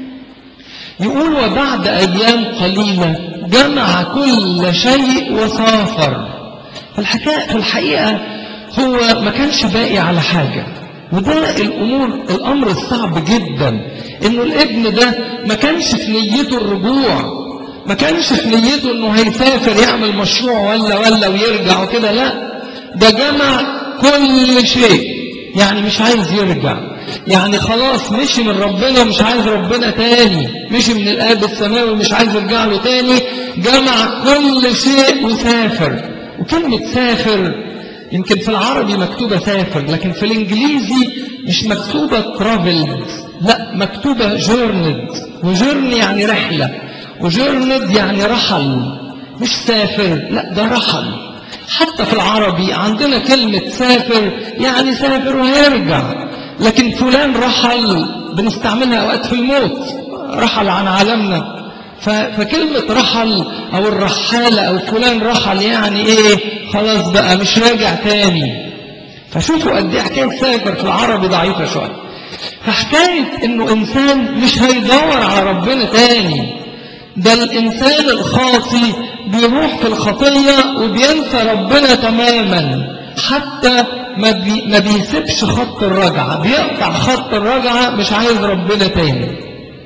يقول وبعد أيام قليلة جمع كل شيء وسافر في الحكاية في الحقيقة هو ما كانش باقي على حاجة وده الأمور الأمر الصعب جدا إنه الابن ده ما كانش في نيته الرجوع ما كانش في نيته إنه هيسافر يعمل مشروع ولا ولا ويرجع وكده لا ده جمع كل شيء يعني مش عايز يرجع يعني خلاص مشي من ربنا مش عايز ربنا تاني مشي من الآب السماوي مش عايز يرجع له تاني جمع كل شيء وسافر وكلمة سافر يمكن في العربي مكتوبة سافر لكن في الإنجليزي مش مكتوبة traveled لا مكتوبة journeyed وجورني يعني رحلة وجورند يعني رحل مش سافر لا ده رحل حتى في العربي عندنا كلمة سافر يعني سافر وهيرجع لكن فلان رحل بنستعملها أوقات في الموت رحل عن عالمنا فكلمة رحل أو الرحالة أو فلان رحل يعني إيه خلاص بقى مش راجع تاني فشوفوا قد إيه حكاية سافر في العربي ضعيفة شوية فحكاية إنه إنسان مش هيدور على ربنا تاني ده الإنسان الخاطي بيروح في الخطية وبينسى ربنا تماما حتى ما, بي ما بيسيبش خط الرجعة بيقطع خط الرجعة مش عايز ربنا تاني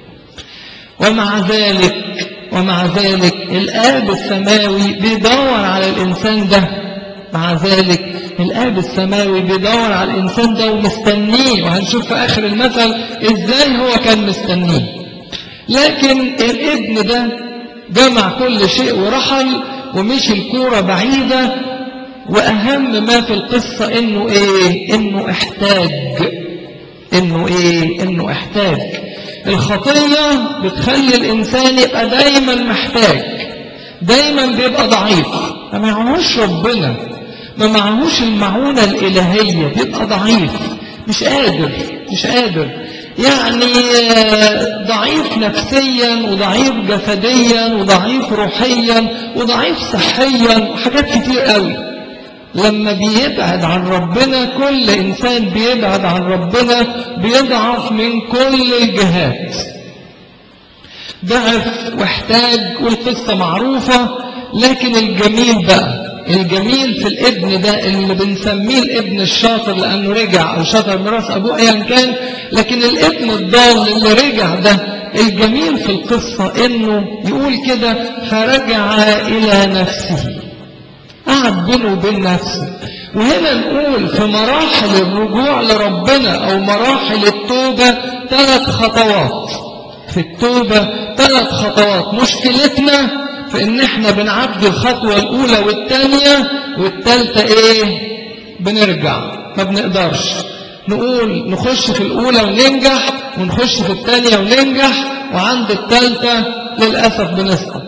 ومع ذلك ومع ذلك الآب السماوي بيدور على الإنسان ده مع ذلك الآب السماوي بيدور على الإنسان ده ومستنيه وهنشوف في آخر المثل إزاي هو كان مستنيه لكن الابن ده جمع كل شيء ورحل ومشي الكورة بعيدة وأهم ما في القصة إنه إيه إنه احتاج إنه إيه إنه احتاج الخطية بتخلي الإنسان يبقى دايما محتاج دايما بيبقى ضعيف ما معهوش ربنا ما معهوش المعونة الإلهية بيبقى ضعيف مش قادر مش قادر يعني ضعيف نفسيا وضعيف جسديا وضعيف روحيا وضعيف صحيا وحاجات كتير قوي لما بيبعد عن ربنا كل إنسان بيبعد عن ربنا بيضعف من كل الجهات ضعف واحتاج والقصة معروفة لكن الجميل بقى الجميل في الابن ده اللي بنسميه الابن الشاطر لأنه رجع أو شاطر ميراث أبوه أيا كان لكن الابن الضال اللي رجع ده الجميل في القصة إنه يقول كده فرجع إلى نفسه قعد بينه وبين نفسه وهنا نقول في مراحل الرجوع لربنا أو مراحل التوبة ثلاث خطوات في التوبة ثلاث خطوات مشكلتنا في ان احنا بنعدي الخطوة الاولى والثانية والثالثة ايه بنرجع ما بنقدرش نقول نخش في الاولى وننجح ونخش في الثانية وننجح وعند الثالثة للأسف بنسقط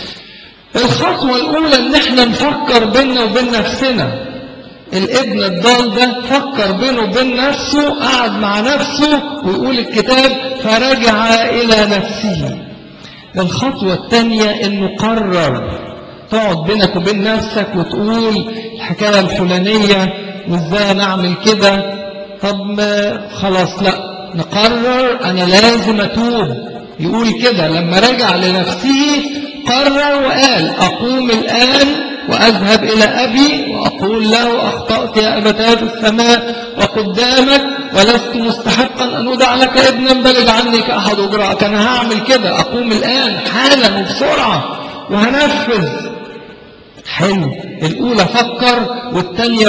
الخطوة الاولى ان احنا نفكر بيننا وبين نفسنا الابن الضال ده فكر بينه وبين نفسه قعد مع نفسه ويقول الكتاب فرجع إلى نفسه الخطوة الثانية انه قرر تقعد بينك وبين نفسك وتقول الحكاية الفلانية وازاي نعمل كده طب ما خلاص لا نقرر انا لازم اتوب يقول كده لما رجع لنفسه قرر وقال اقوم الان وأذهب إلى أبي وأقول له أخطأت يا أبتاه في السماء وقدامك ولست مستحقا أن أدع لك ابنا بل عني كأحد أجراءك أنا هعمل كده أقوم الآن حالا وبسرعة وهنفذ حلو الأولى فكر والثانية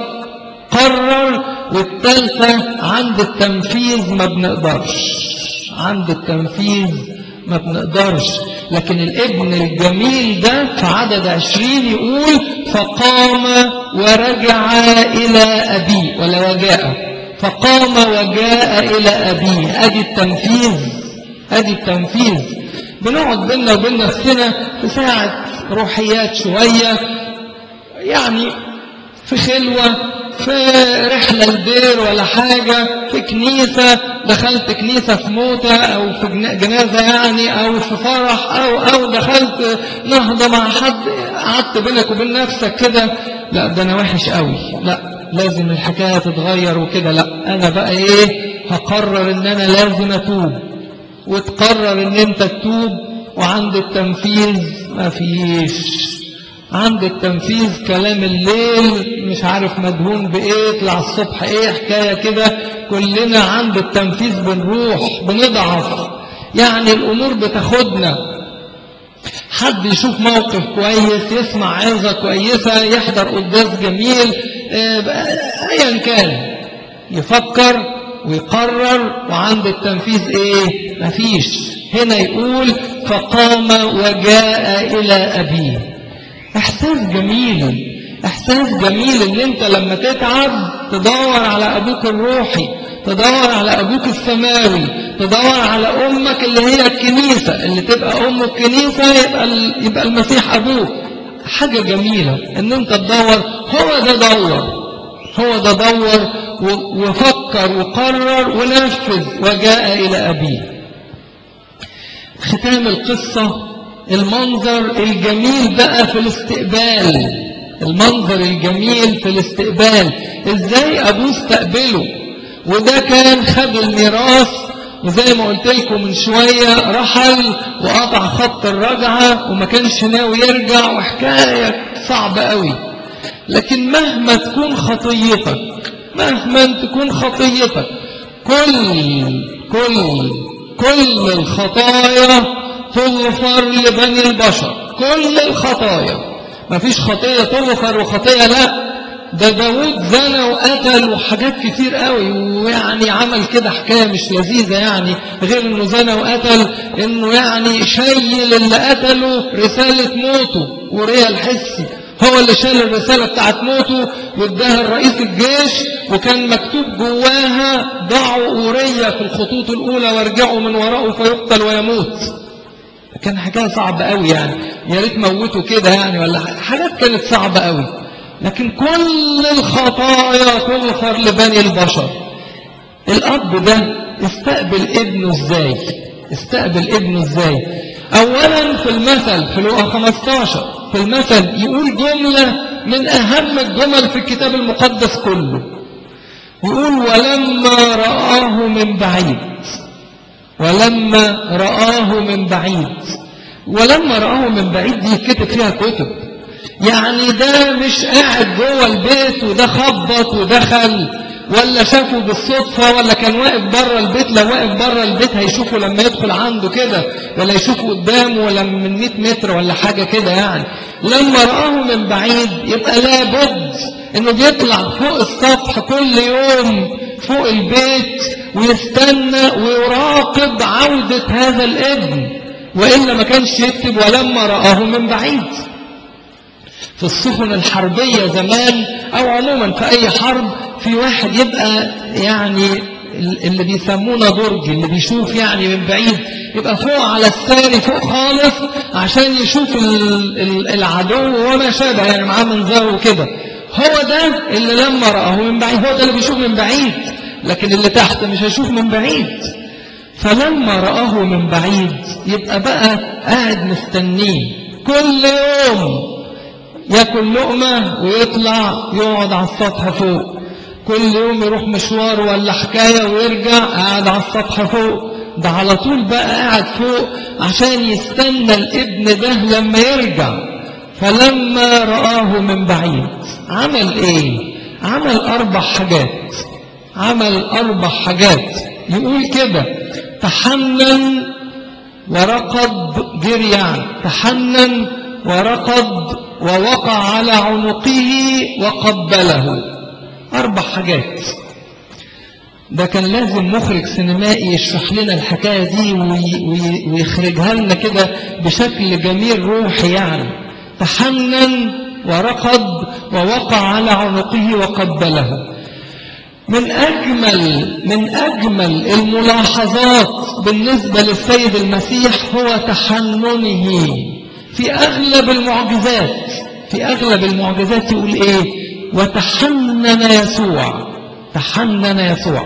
قرر والثالثة عند التنفيذ ما بنقدرش عند التنفيذ ما بنقدرش لكن الابن الجميل ده في عدد عشرين يقول فقام ورجع إلى أبيه ولا وجاء فقام وجاء إلى أبيه أدي التنفيذ أدي التنفيذ بنقعد بيننا وبين نفسنا في ساعة روحيات شوية يعني في خلوة في رحلة لدير ولا حاجة في كنيسة دخلت كنيسة في موتة أو في جنازة يعني أو في فرح أو أو دخلت نهضة مع حد قعدت بينك وبين نفسك كده لا ده أنا وحش قوي لا لازم الحكاية تتغير وكده لا أنا بقى إيه هقرر إن أنا لازم أتوب وتقرر إن أنت تتوب وعند التنفيذ ما فيش عند التنفيذ كلام الليل مش عارف مدهون بإيه طلع الصبح إيه حكاية كده كلنا عند التنفيذ بنروح بنضعف يعني الأمور بتاخدنا حد يشوف موقف كويس يسمع عظة كويسة يحضر قداس جميل أيا كان يفكر ويقرر وعند التنفيذ إيه مفيش هنا يقول فقام وجاء إلى أبيه احساس جميل احساس جميل ان انت لما تتعب تدور على ابوك الروحي تدور على ابوك السماوي تدور على امك اللي هي الكنيسة اللي تبقى ام الكنيسة يبقى, يبقى المسيح ابوك حاجة جميلة ان انت تدور هو ده دور هو ده دور وفكر وقرر ونفذ وجاء الى ابيه ختام القصة المنظر الجميل بقى في الاستقبال المنظر الجميل في الاستقبال ازاي ابوه استقبله وده كان خد الميراث وزي ما قلت لكم من شوية رحل وقطع خط الرجعة وما كانش ناوي يرجع وحكاية صعبة قوي لكن مهما تكون خطيتك مهما تكون خطيتك كل كل كل الخطايا تغفر لبني البشر كل الخطايا ما فيش خطية تغفر وخطية لا ده داود زنى وقتل وحاجات كتير قوي ويعني عمل كده حكاية مش لذيذة يعني غير انه زنى وقتل انه يعني شايل اللي قتله رسالة موته وريا الحسي هو اللي شال الرسالة بتاعت موته واداها لرئيس الجيش وكان مكتوب جواها ضعوا أورية في الخطوط الأولى وارجعوا من وراءه فيقتل ويموت كان حكاية صعبة قوي يعني يا ريت موته كده يعني ولا حاجات كانت صعبة قوي لكن كل الخطايا تغفر لبني البشر الأب ده استقبل ابنه ازاي استقبل ابنه ازاي أولا في المثل في لقا 15 في المثل يقول جملة من أهم الجمل في الكتاب المقدس كله يقول ولما رآه من بعيد ولما رآه من بعيد ولما رآه من بعيد دي كتب فيها كتب يعني ده مش قاعد جوه البيت وده خبط ودخل ولا شافه بالصدفة ولا كان واقف بره البيت لو واقف بره البيت هيشوفه لما يدخل عنده كده ولا يشوفه قدامه ولا من 100 متر ولا حاجة كده يعني لما رآه من بعيد يبقى لابد انه بيطلع فوق السطح كل يوم فوق البيت ويستنى ويراقب عودة هذا الابن وإلا ما كانش يكتب ولما رآه من بعيد في السفن الحربية زمان أو عموما في أي حرب في واحد يبقى يعني اللي بيسمونه درج اللي بيشوف يعني من بعيد يبقى فوق على الساري فوق خالص عشان يشوف العدو وما شابه يعني معاه منظره كده هو ده اللي لما رآه من بعيد هو ده اللي بيشوف من بعيد لكن اللي تحت مش هيشوف من بعيد فلما رآه من بعيد يبقى بقى قاعد مستنيه كل يوم ياكل لقمة ويطلع يقعد على السطح فوق كل يوم يروح مشوار ولا حكاية ويرجع قاعد على السطح فوق ده على طول بقى قاعد فوق عشان يستنى الابن ده لما يرجع فلما رآه من بعيد عمل ايه عمل اربع حاجات عمل اربع حاجات يقول كده تحنن ورقد جريان تحنن ورقد ووقع على عنقه وقبله أربع حاجات ده كان لازم مخرج سينمائي يشرح لنا الحكاية دي ويخرجها لنا كده بشكل جميل روحي يعني تحنن ورقد ووقع على عنقه وقبله من أجمل من أجمل الملاحظات بالنسبة للسيد المسيح هو تحننه في أغلب المعجزات في أغلب المعجزات يقول إيه وتحنن يسوع تحنن يسوع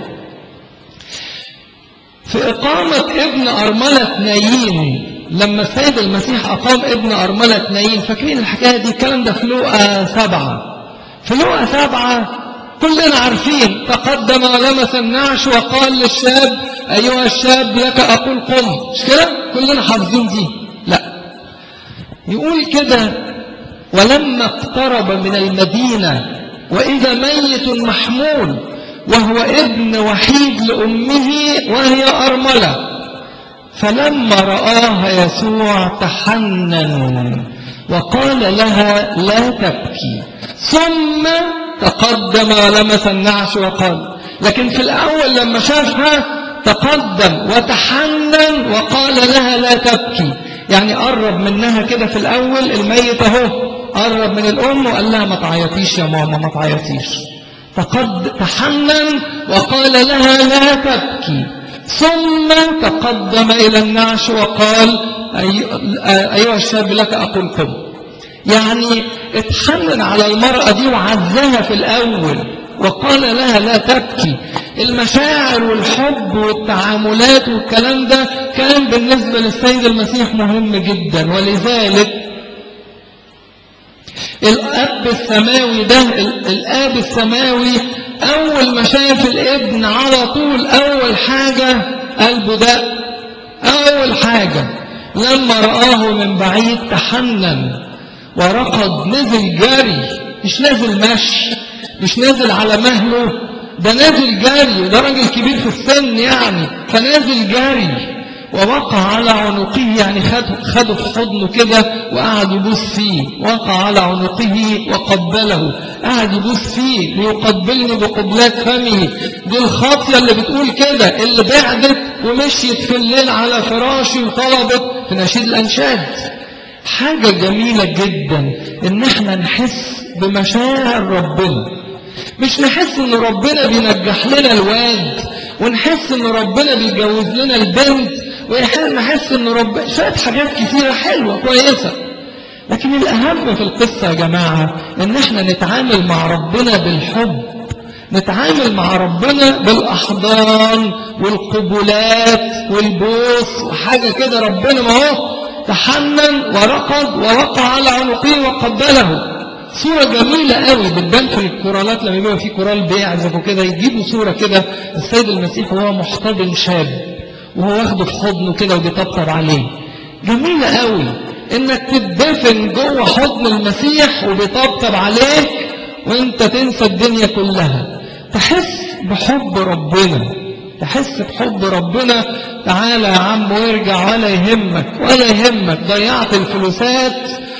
في إقامة ابن أرملة نايين لما السيد المسيح أقام ابن أرملة نايين فاكرين الحكاية دي الكلام ده في لوقا سبعة في لوقا سبعة كلنا عارفين تقدم ولمس النعش وقال للشاب أيها الشاب لك أقول قم مش كده كلنا حافظين دي لا يقول كده ولما اقترب من المدينة وإذا ميت محمول وهو ابن وحيد لأمه وهي أرملة فلما رآها يسوع تحنن وقال لها لا تبكي ثم تقدم ولمس النعش وقال لكن في الأول لما شافها تقدم وتحنن وقال لها لا تبكي يعني قرب منها كده في الأول الميت اهو قرب من الأم وقال لها ما تعيطيش يا ماما ما تعيطيش تقد تحنن وقال لها لا تبكي ثم تقدم إلى النعش وقال أيها الشاب لك أقول قم يعني اتحنن على المرأة دي وعزها في الأول وقال لها لا تبكي المشاعر والحب والتعاملات والكلام ده كان بالنسبة للسيد المسيح مهم جدا ولذلك الأب السماوي ده الأب السماوي أول ما شاف الابن على طول أول حاجة قلبه ده أول حاجة لما رآه من بعيد تحنن ورقد نزل جري مش نازل مشي مش نازل على مهله ده نازل جري وده راجل كبير في السن يعني فنازل جري ووقع على عنقه يعني خد خده في حضنه كده وقعد يبوس فيه وقع على عنقه وقبله قعد يبوس فيه ليقبلني بقبلات فمه دي الخاطية اللي بتقول كده اللي بعدت ومشيت في الليل على فراشي وطلبت في نشيد الأنشاد حاجة جميلة جدا ان احنا نحس بمشاعر ربنا مش نحس ان ربنا بينجح لنا الواد ونحس ان ربنا بيجوز لنا البنت ونحس ان ربنا شوية حاجات كثيرة حلوة كويسة لكن الأهم في القصة يا جماعة ان احنا نتعامل مع ربنا بالحب نتعامل مع ربنا بالأحضان والقبلات والبوس وحاجة كده ربنا ما هو تحنن ورقد ووقع على عنقه وقبله صورة جميلة قوي بتبان في الكورالات لما يبقى في كورال بيعزف وكده يجيبوا صورة كده السيد المسيح وهو محتضن شاب وهو واخده في حضنه كده وبيطبطب عليه جميلة قوي انك تدفن جوه حضن المسيح وبيطبطب عليك وانت تنسى الدنيا كلها تحس بحب ربنا تحس بحب ربنا تعالى يا عم وارجع ولا يهمك ولا يهمك ضيعت الفلوسات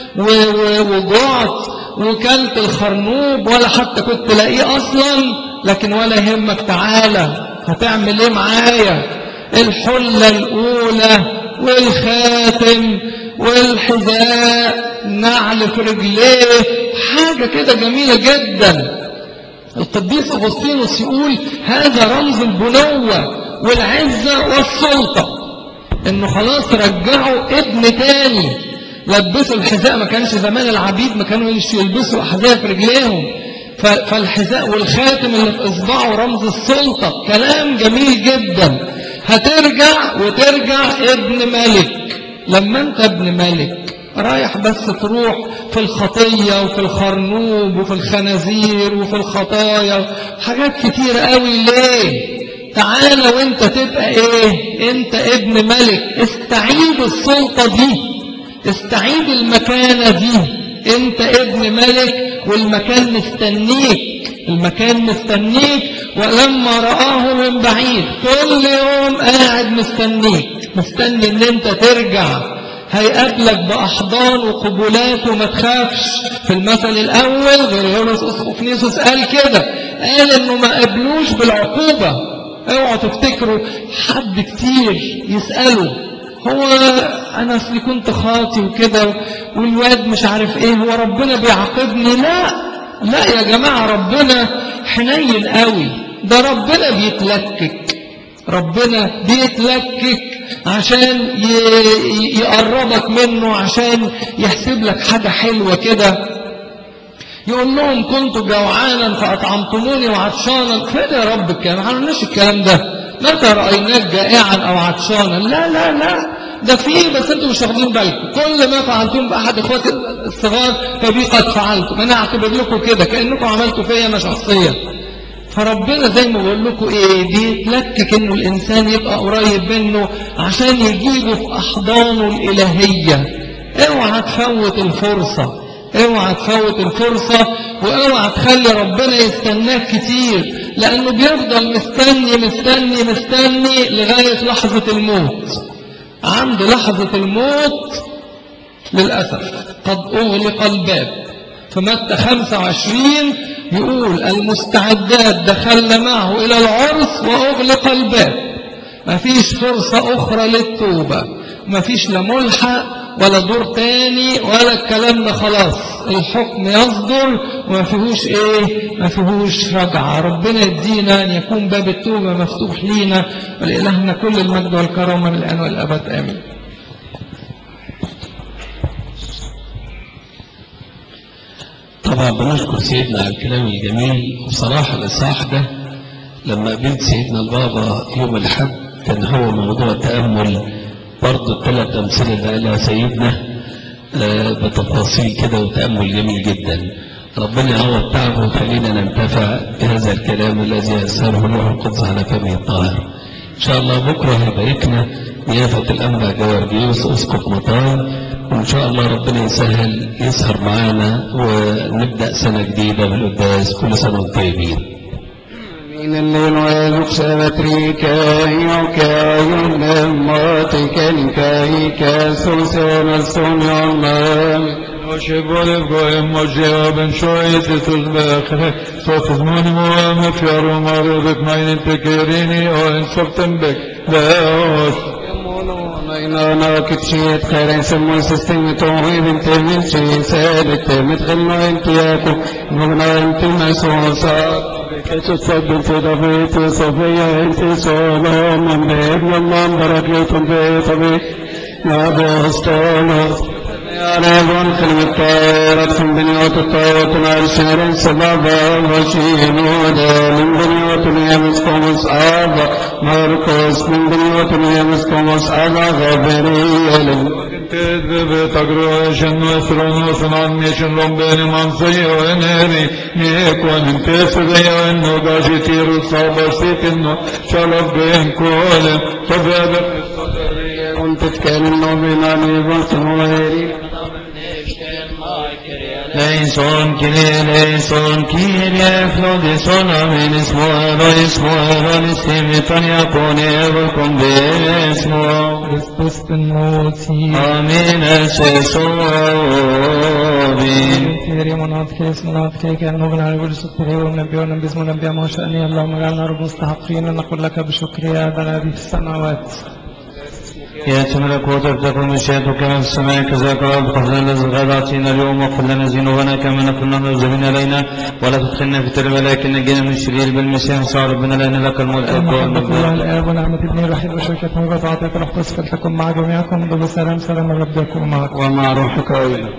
وجوعت وكلت الخرنوب ولا حتى كنت لاقيه اصلا لكن ولا يهمك تعالى هتعمل ايه معايا الحلة الاولى والخاتم والحذاء نعل في رجليه حاجة كده جميلة جدا القديس أغسطينوس يقول هذا رمز البنوة والعزة والسلطة انه خلاص رجعوا ابن تاني لبسوا الحذاء ما كانش زمان العبيد ما كانوا يلبسوا أحذاء في رجليهم فالحذاء والخاتم اللي في إصبعه رمز السلطة كلام جميل جدا هترجع وترجع ابن ملك لما انت ابن ملك رايح بس تروح في الخطية وفي الخرنوب وفي الخنازير وفي الخطايا حاجات كتير قوي ليه تعالى وانت تبقى ايه انت ابن ملك استعيد السلطة دي استعيد المكانة دي انت ابن ملك والمكان مستنيك المكان مستنيك ولما رآه من بعيد كل يوم قاعد مستنيك مستني ان انت ترجع هيقابلك بأحضان وقبولات وما تخافش في المثل الأول غيريونس أسقفنيسوس قال كده قال إنه ما قابلوش بالعقوبة اوعوا تفتكروا حد كتير يسأله هو أنا أصلي كنت خاطي وكده والواد مش عارف إيه هو ربنا بيعاقبني لا لا يا جماعة ربنا حنين قوي ده ربنا بيتلكك ربنا بيتلكك عشان يقربك منه عشان يحسب لك حاجة حلوة كده يقول لهم كنت جوعانا فأطعمتموني وعطشانا فين يا رب الكلام ما عملناش الكلام ده متى رأيناك جائعا أو عطشانا لا لا لا ده فيه بس انتوا مش واخدين بالكم كل ما فعلتم بأحد إخواتي الصغار فبي قد فعلتم أنا أعتبر لكم كده كأنكم عملتوا فيا أنا شخصيا فربنا زي ما بقول لكم ايه بيتلكك انه الانسان يبقى قريب منه عشان يجيبه في احضانه الالهيه اوعى تفوت الفرصه اوعى تفوت الفرصه واوعى تخلي ربنا يستناك كتير لانه بيفضل مستني مستني مستني لغايه لحظه الموت عند لحظه الموت للاسف قد اغلق الباب فمتى 25 يقول المستعدات دخلنا معه إلى العرس وأغلق الباب ما فيش فرصة أخرى للتوبة ما فيش لا ملحق ولا دور تاني ولا الكلام ده خلاص الحكم يصدر وما فيهوش ايه ما فيهوش رجعة ربنا يدينا ان يكون باب التوبة مفتوح لينا ولإلهنا كل المجد والكرامة من الآن والأبد آمين طبعا بنشكر سيدنا على الكلام الجميل وصراحة الإصحاح ده لما قابلت سيدنا البابا يوم الحد كان هو موضوع تأمل برضه الثلاث أمثلة اللي قالها سيدنا آه بتفاصيل كده وتأمل جميل جدا ربنا يعوض تعبه ويخلينا ننتفع بهذا الكلام الذي يسره الروح القدس على فمه الطاهر إن شاء الله بكرة هيباركنا نيافة الأنبا جوارجيوس أسقف مطار وإن شاء الله ربنا يسهل يسهر معانا ونبدأ سنة جديدة بالقداس كل سنة وانتم طيبين In الليل ويغشبتريك يوكاي لماتك نكايك سوسين السنيان وشبول بقويم وجه بن شويت تزبخ صوت زماني موام في رومار بك ماين تكيريني او ان صبتن بك لا انا كتشيت خير سمو سيستم توهي بنت من شي سالت متغنى انت ياكو مغنى انت مسوسات كتصدق في ضبيت صفية انت صلاة من بيت من بركة بيت بيت يا بوستانوس يا ريبون كلمة طائرة من بنيوت الطائرة مع شهر سبابا وشين ودا من بنيوت اليمس كومس آبا ماركوس من بنيوت اليمس كومس آبا غبريل تذب تقروشن وسرون سنان ميشن رمبين منصي ونري ميكون انتسبي وانو قاشي تيرو صابر سيتنو شلف بين كولم تفادر كنت تكلم بناني بطنويري ليسون كلي ليسون كيري فلوديسون من اسمه ولو اسمه ولو استمتن يكون يبكم باسمه Kristus den Moti. آمين السيسوبي كيري منات كيس منات كي كان نغنى على كل سكري ونبيون باسم نبي ما شأني اللهم اجعلنا رب مستحقين أن نقول لك بشكر يا ذا الذي في السماوات يأتي ملكوتك تكون مشيئتك كما في السماء كذلك الأرض خذنا الذي غدا أعطينا اليوم واغفر لنا ذنوبنا كما نغفر لنا المذنبين علينا ولا تدخلنا في تلك لكن نجينا من الشرير بالمسيح صار ربنا لأن لك الملك محبة الله والمجد الآب ونعمة ابن الوحيد وشركة موجة عطية الروح القدس فلتكن مع جميعكم بسلام سلام الرب يكون معكم ومع روحك أيضا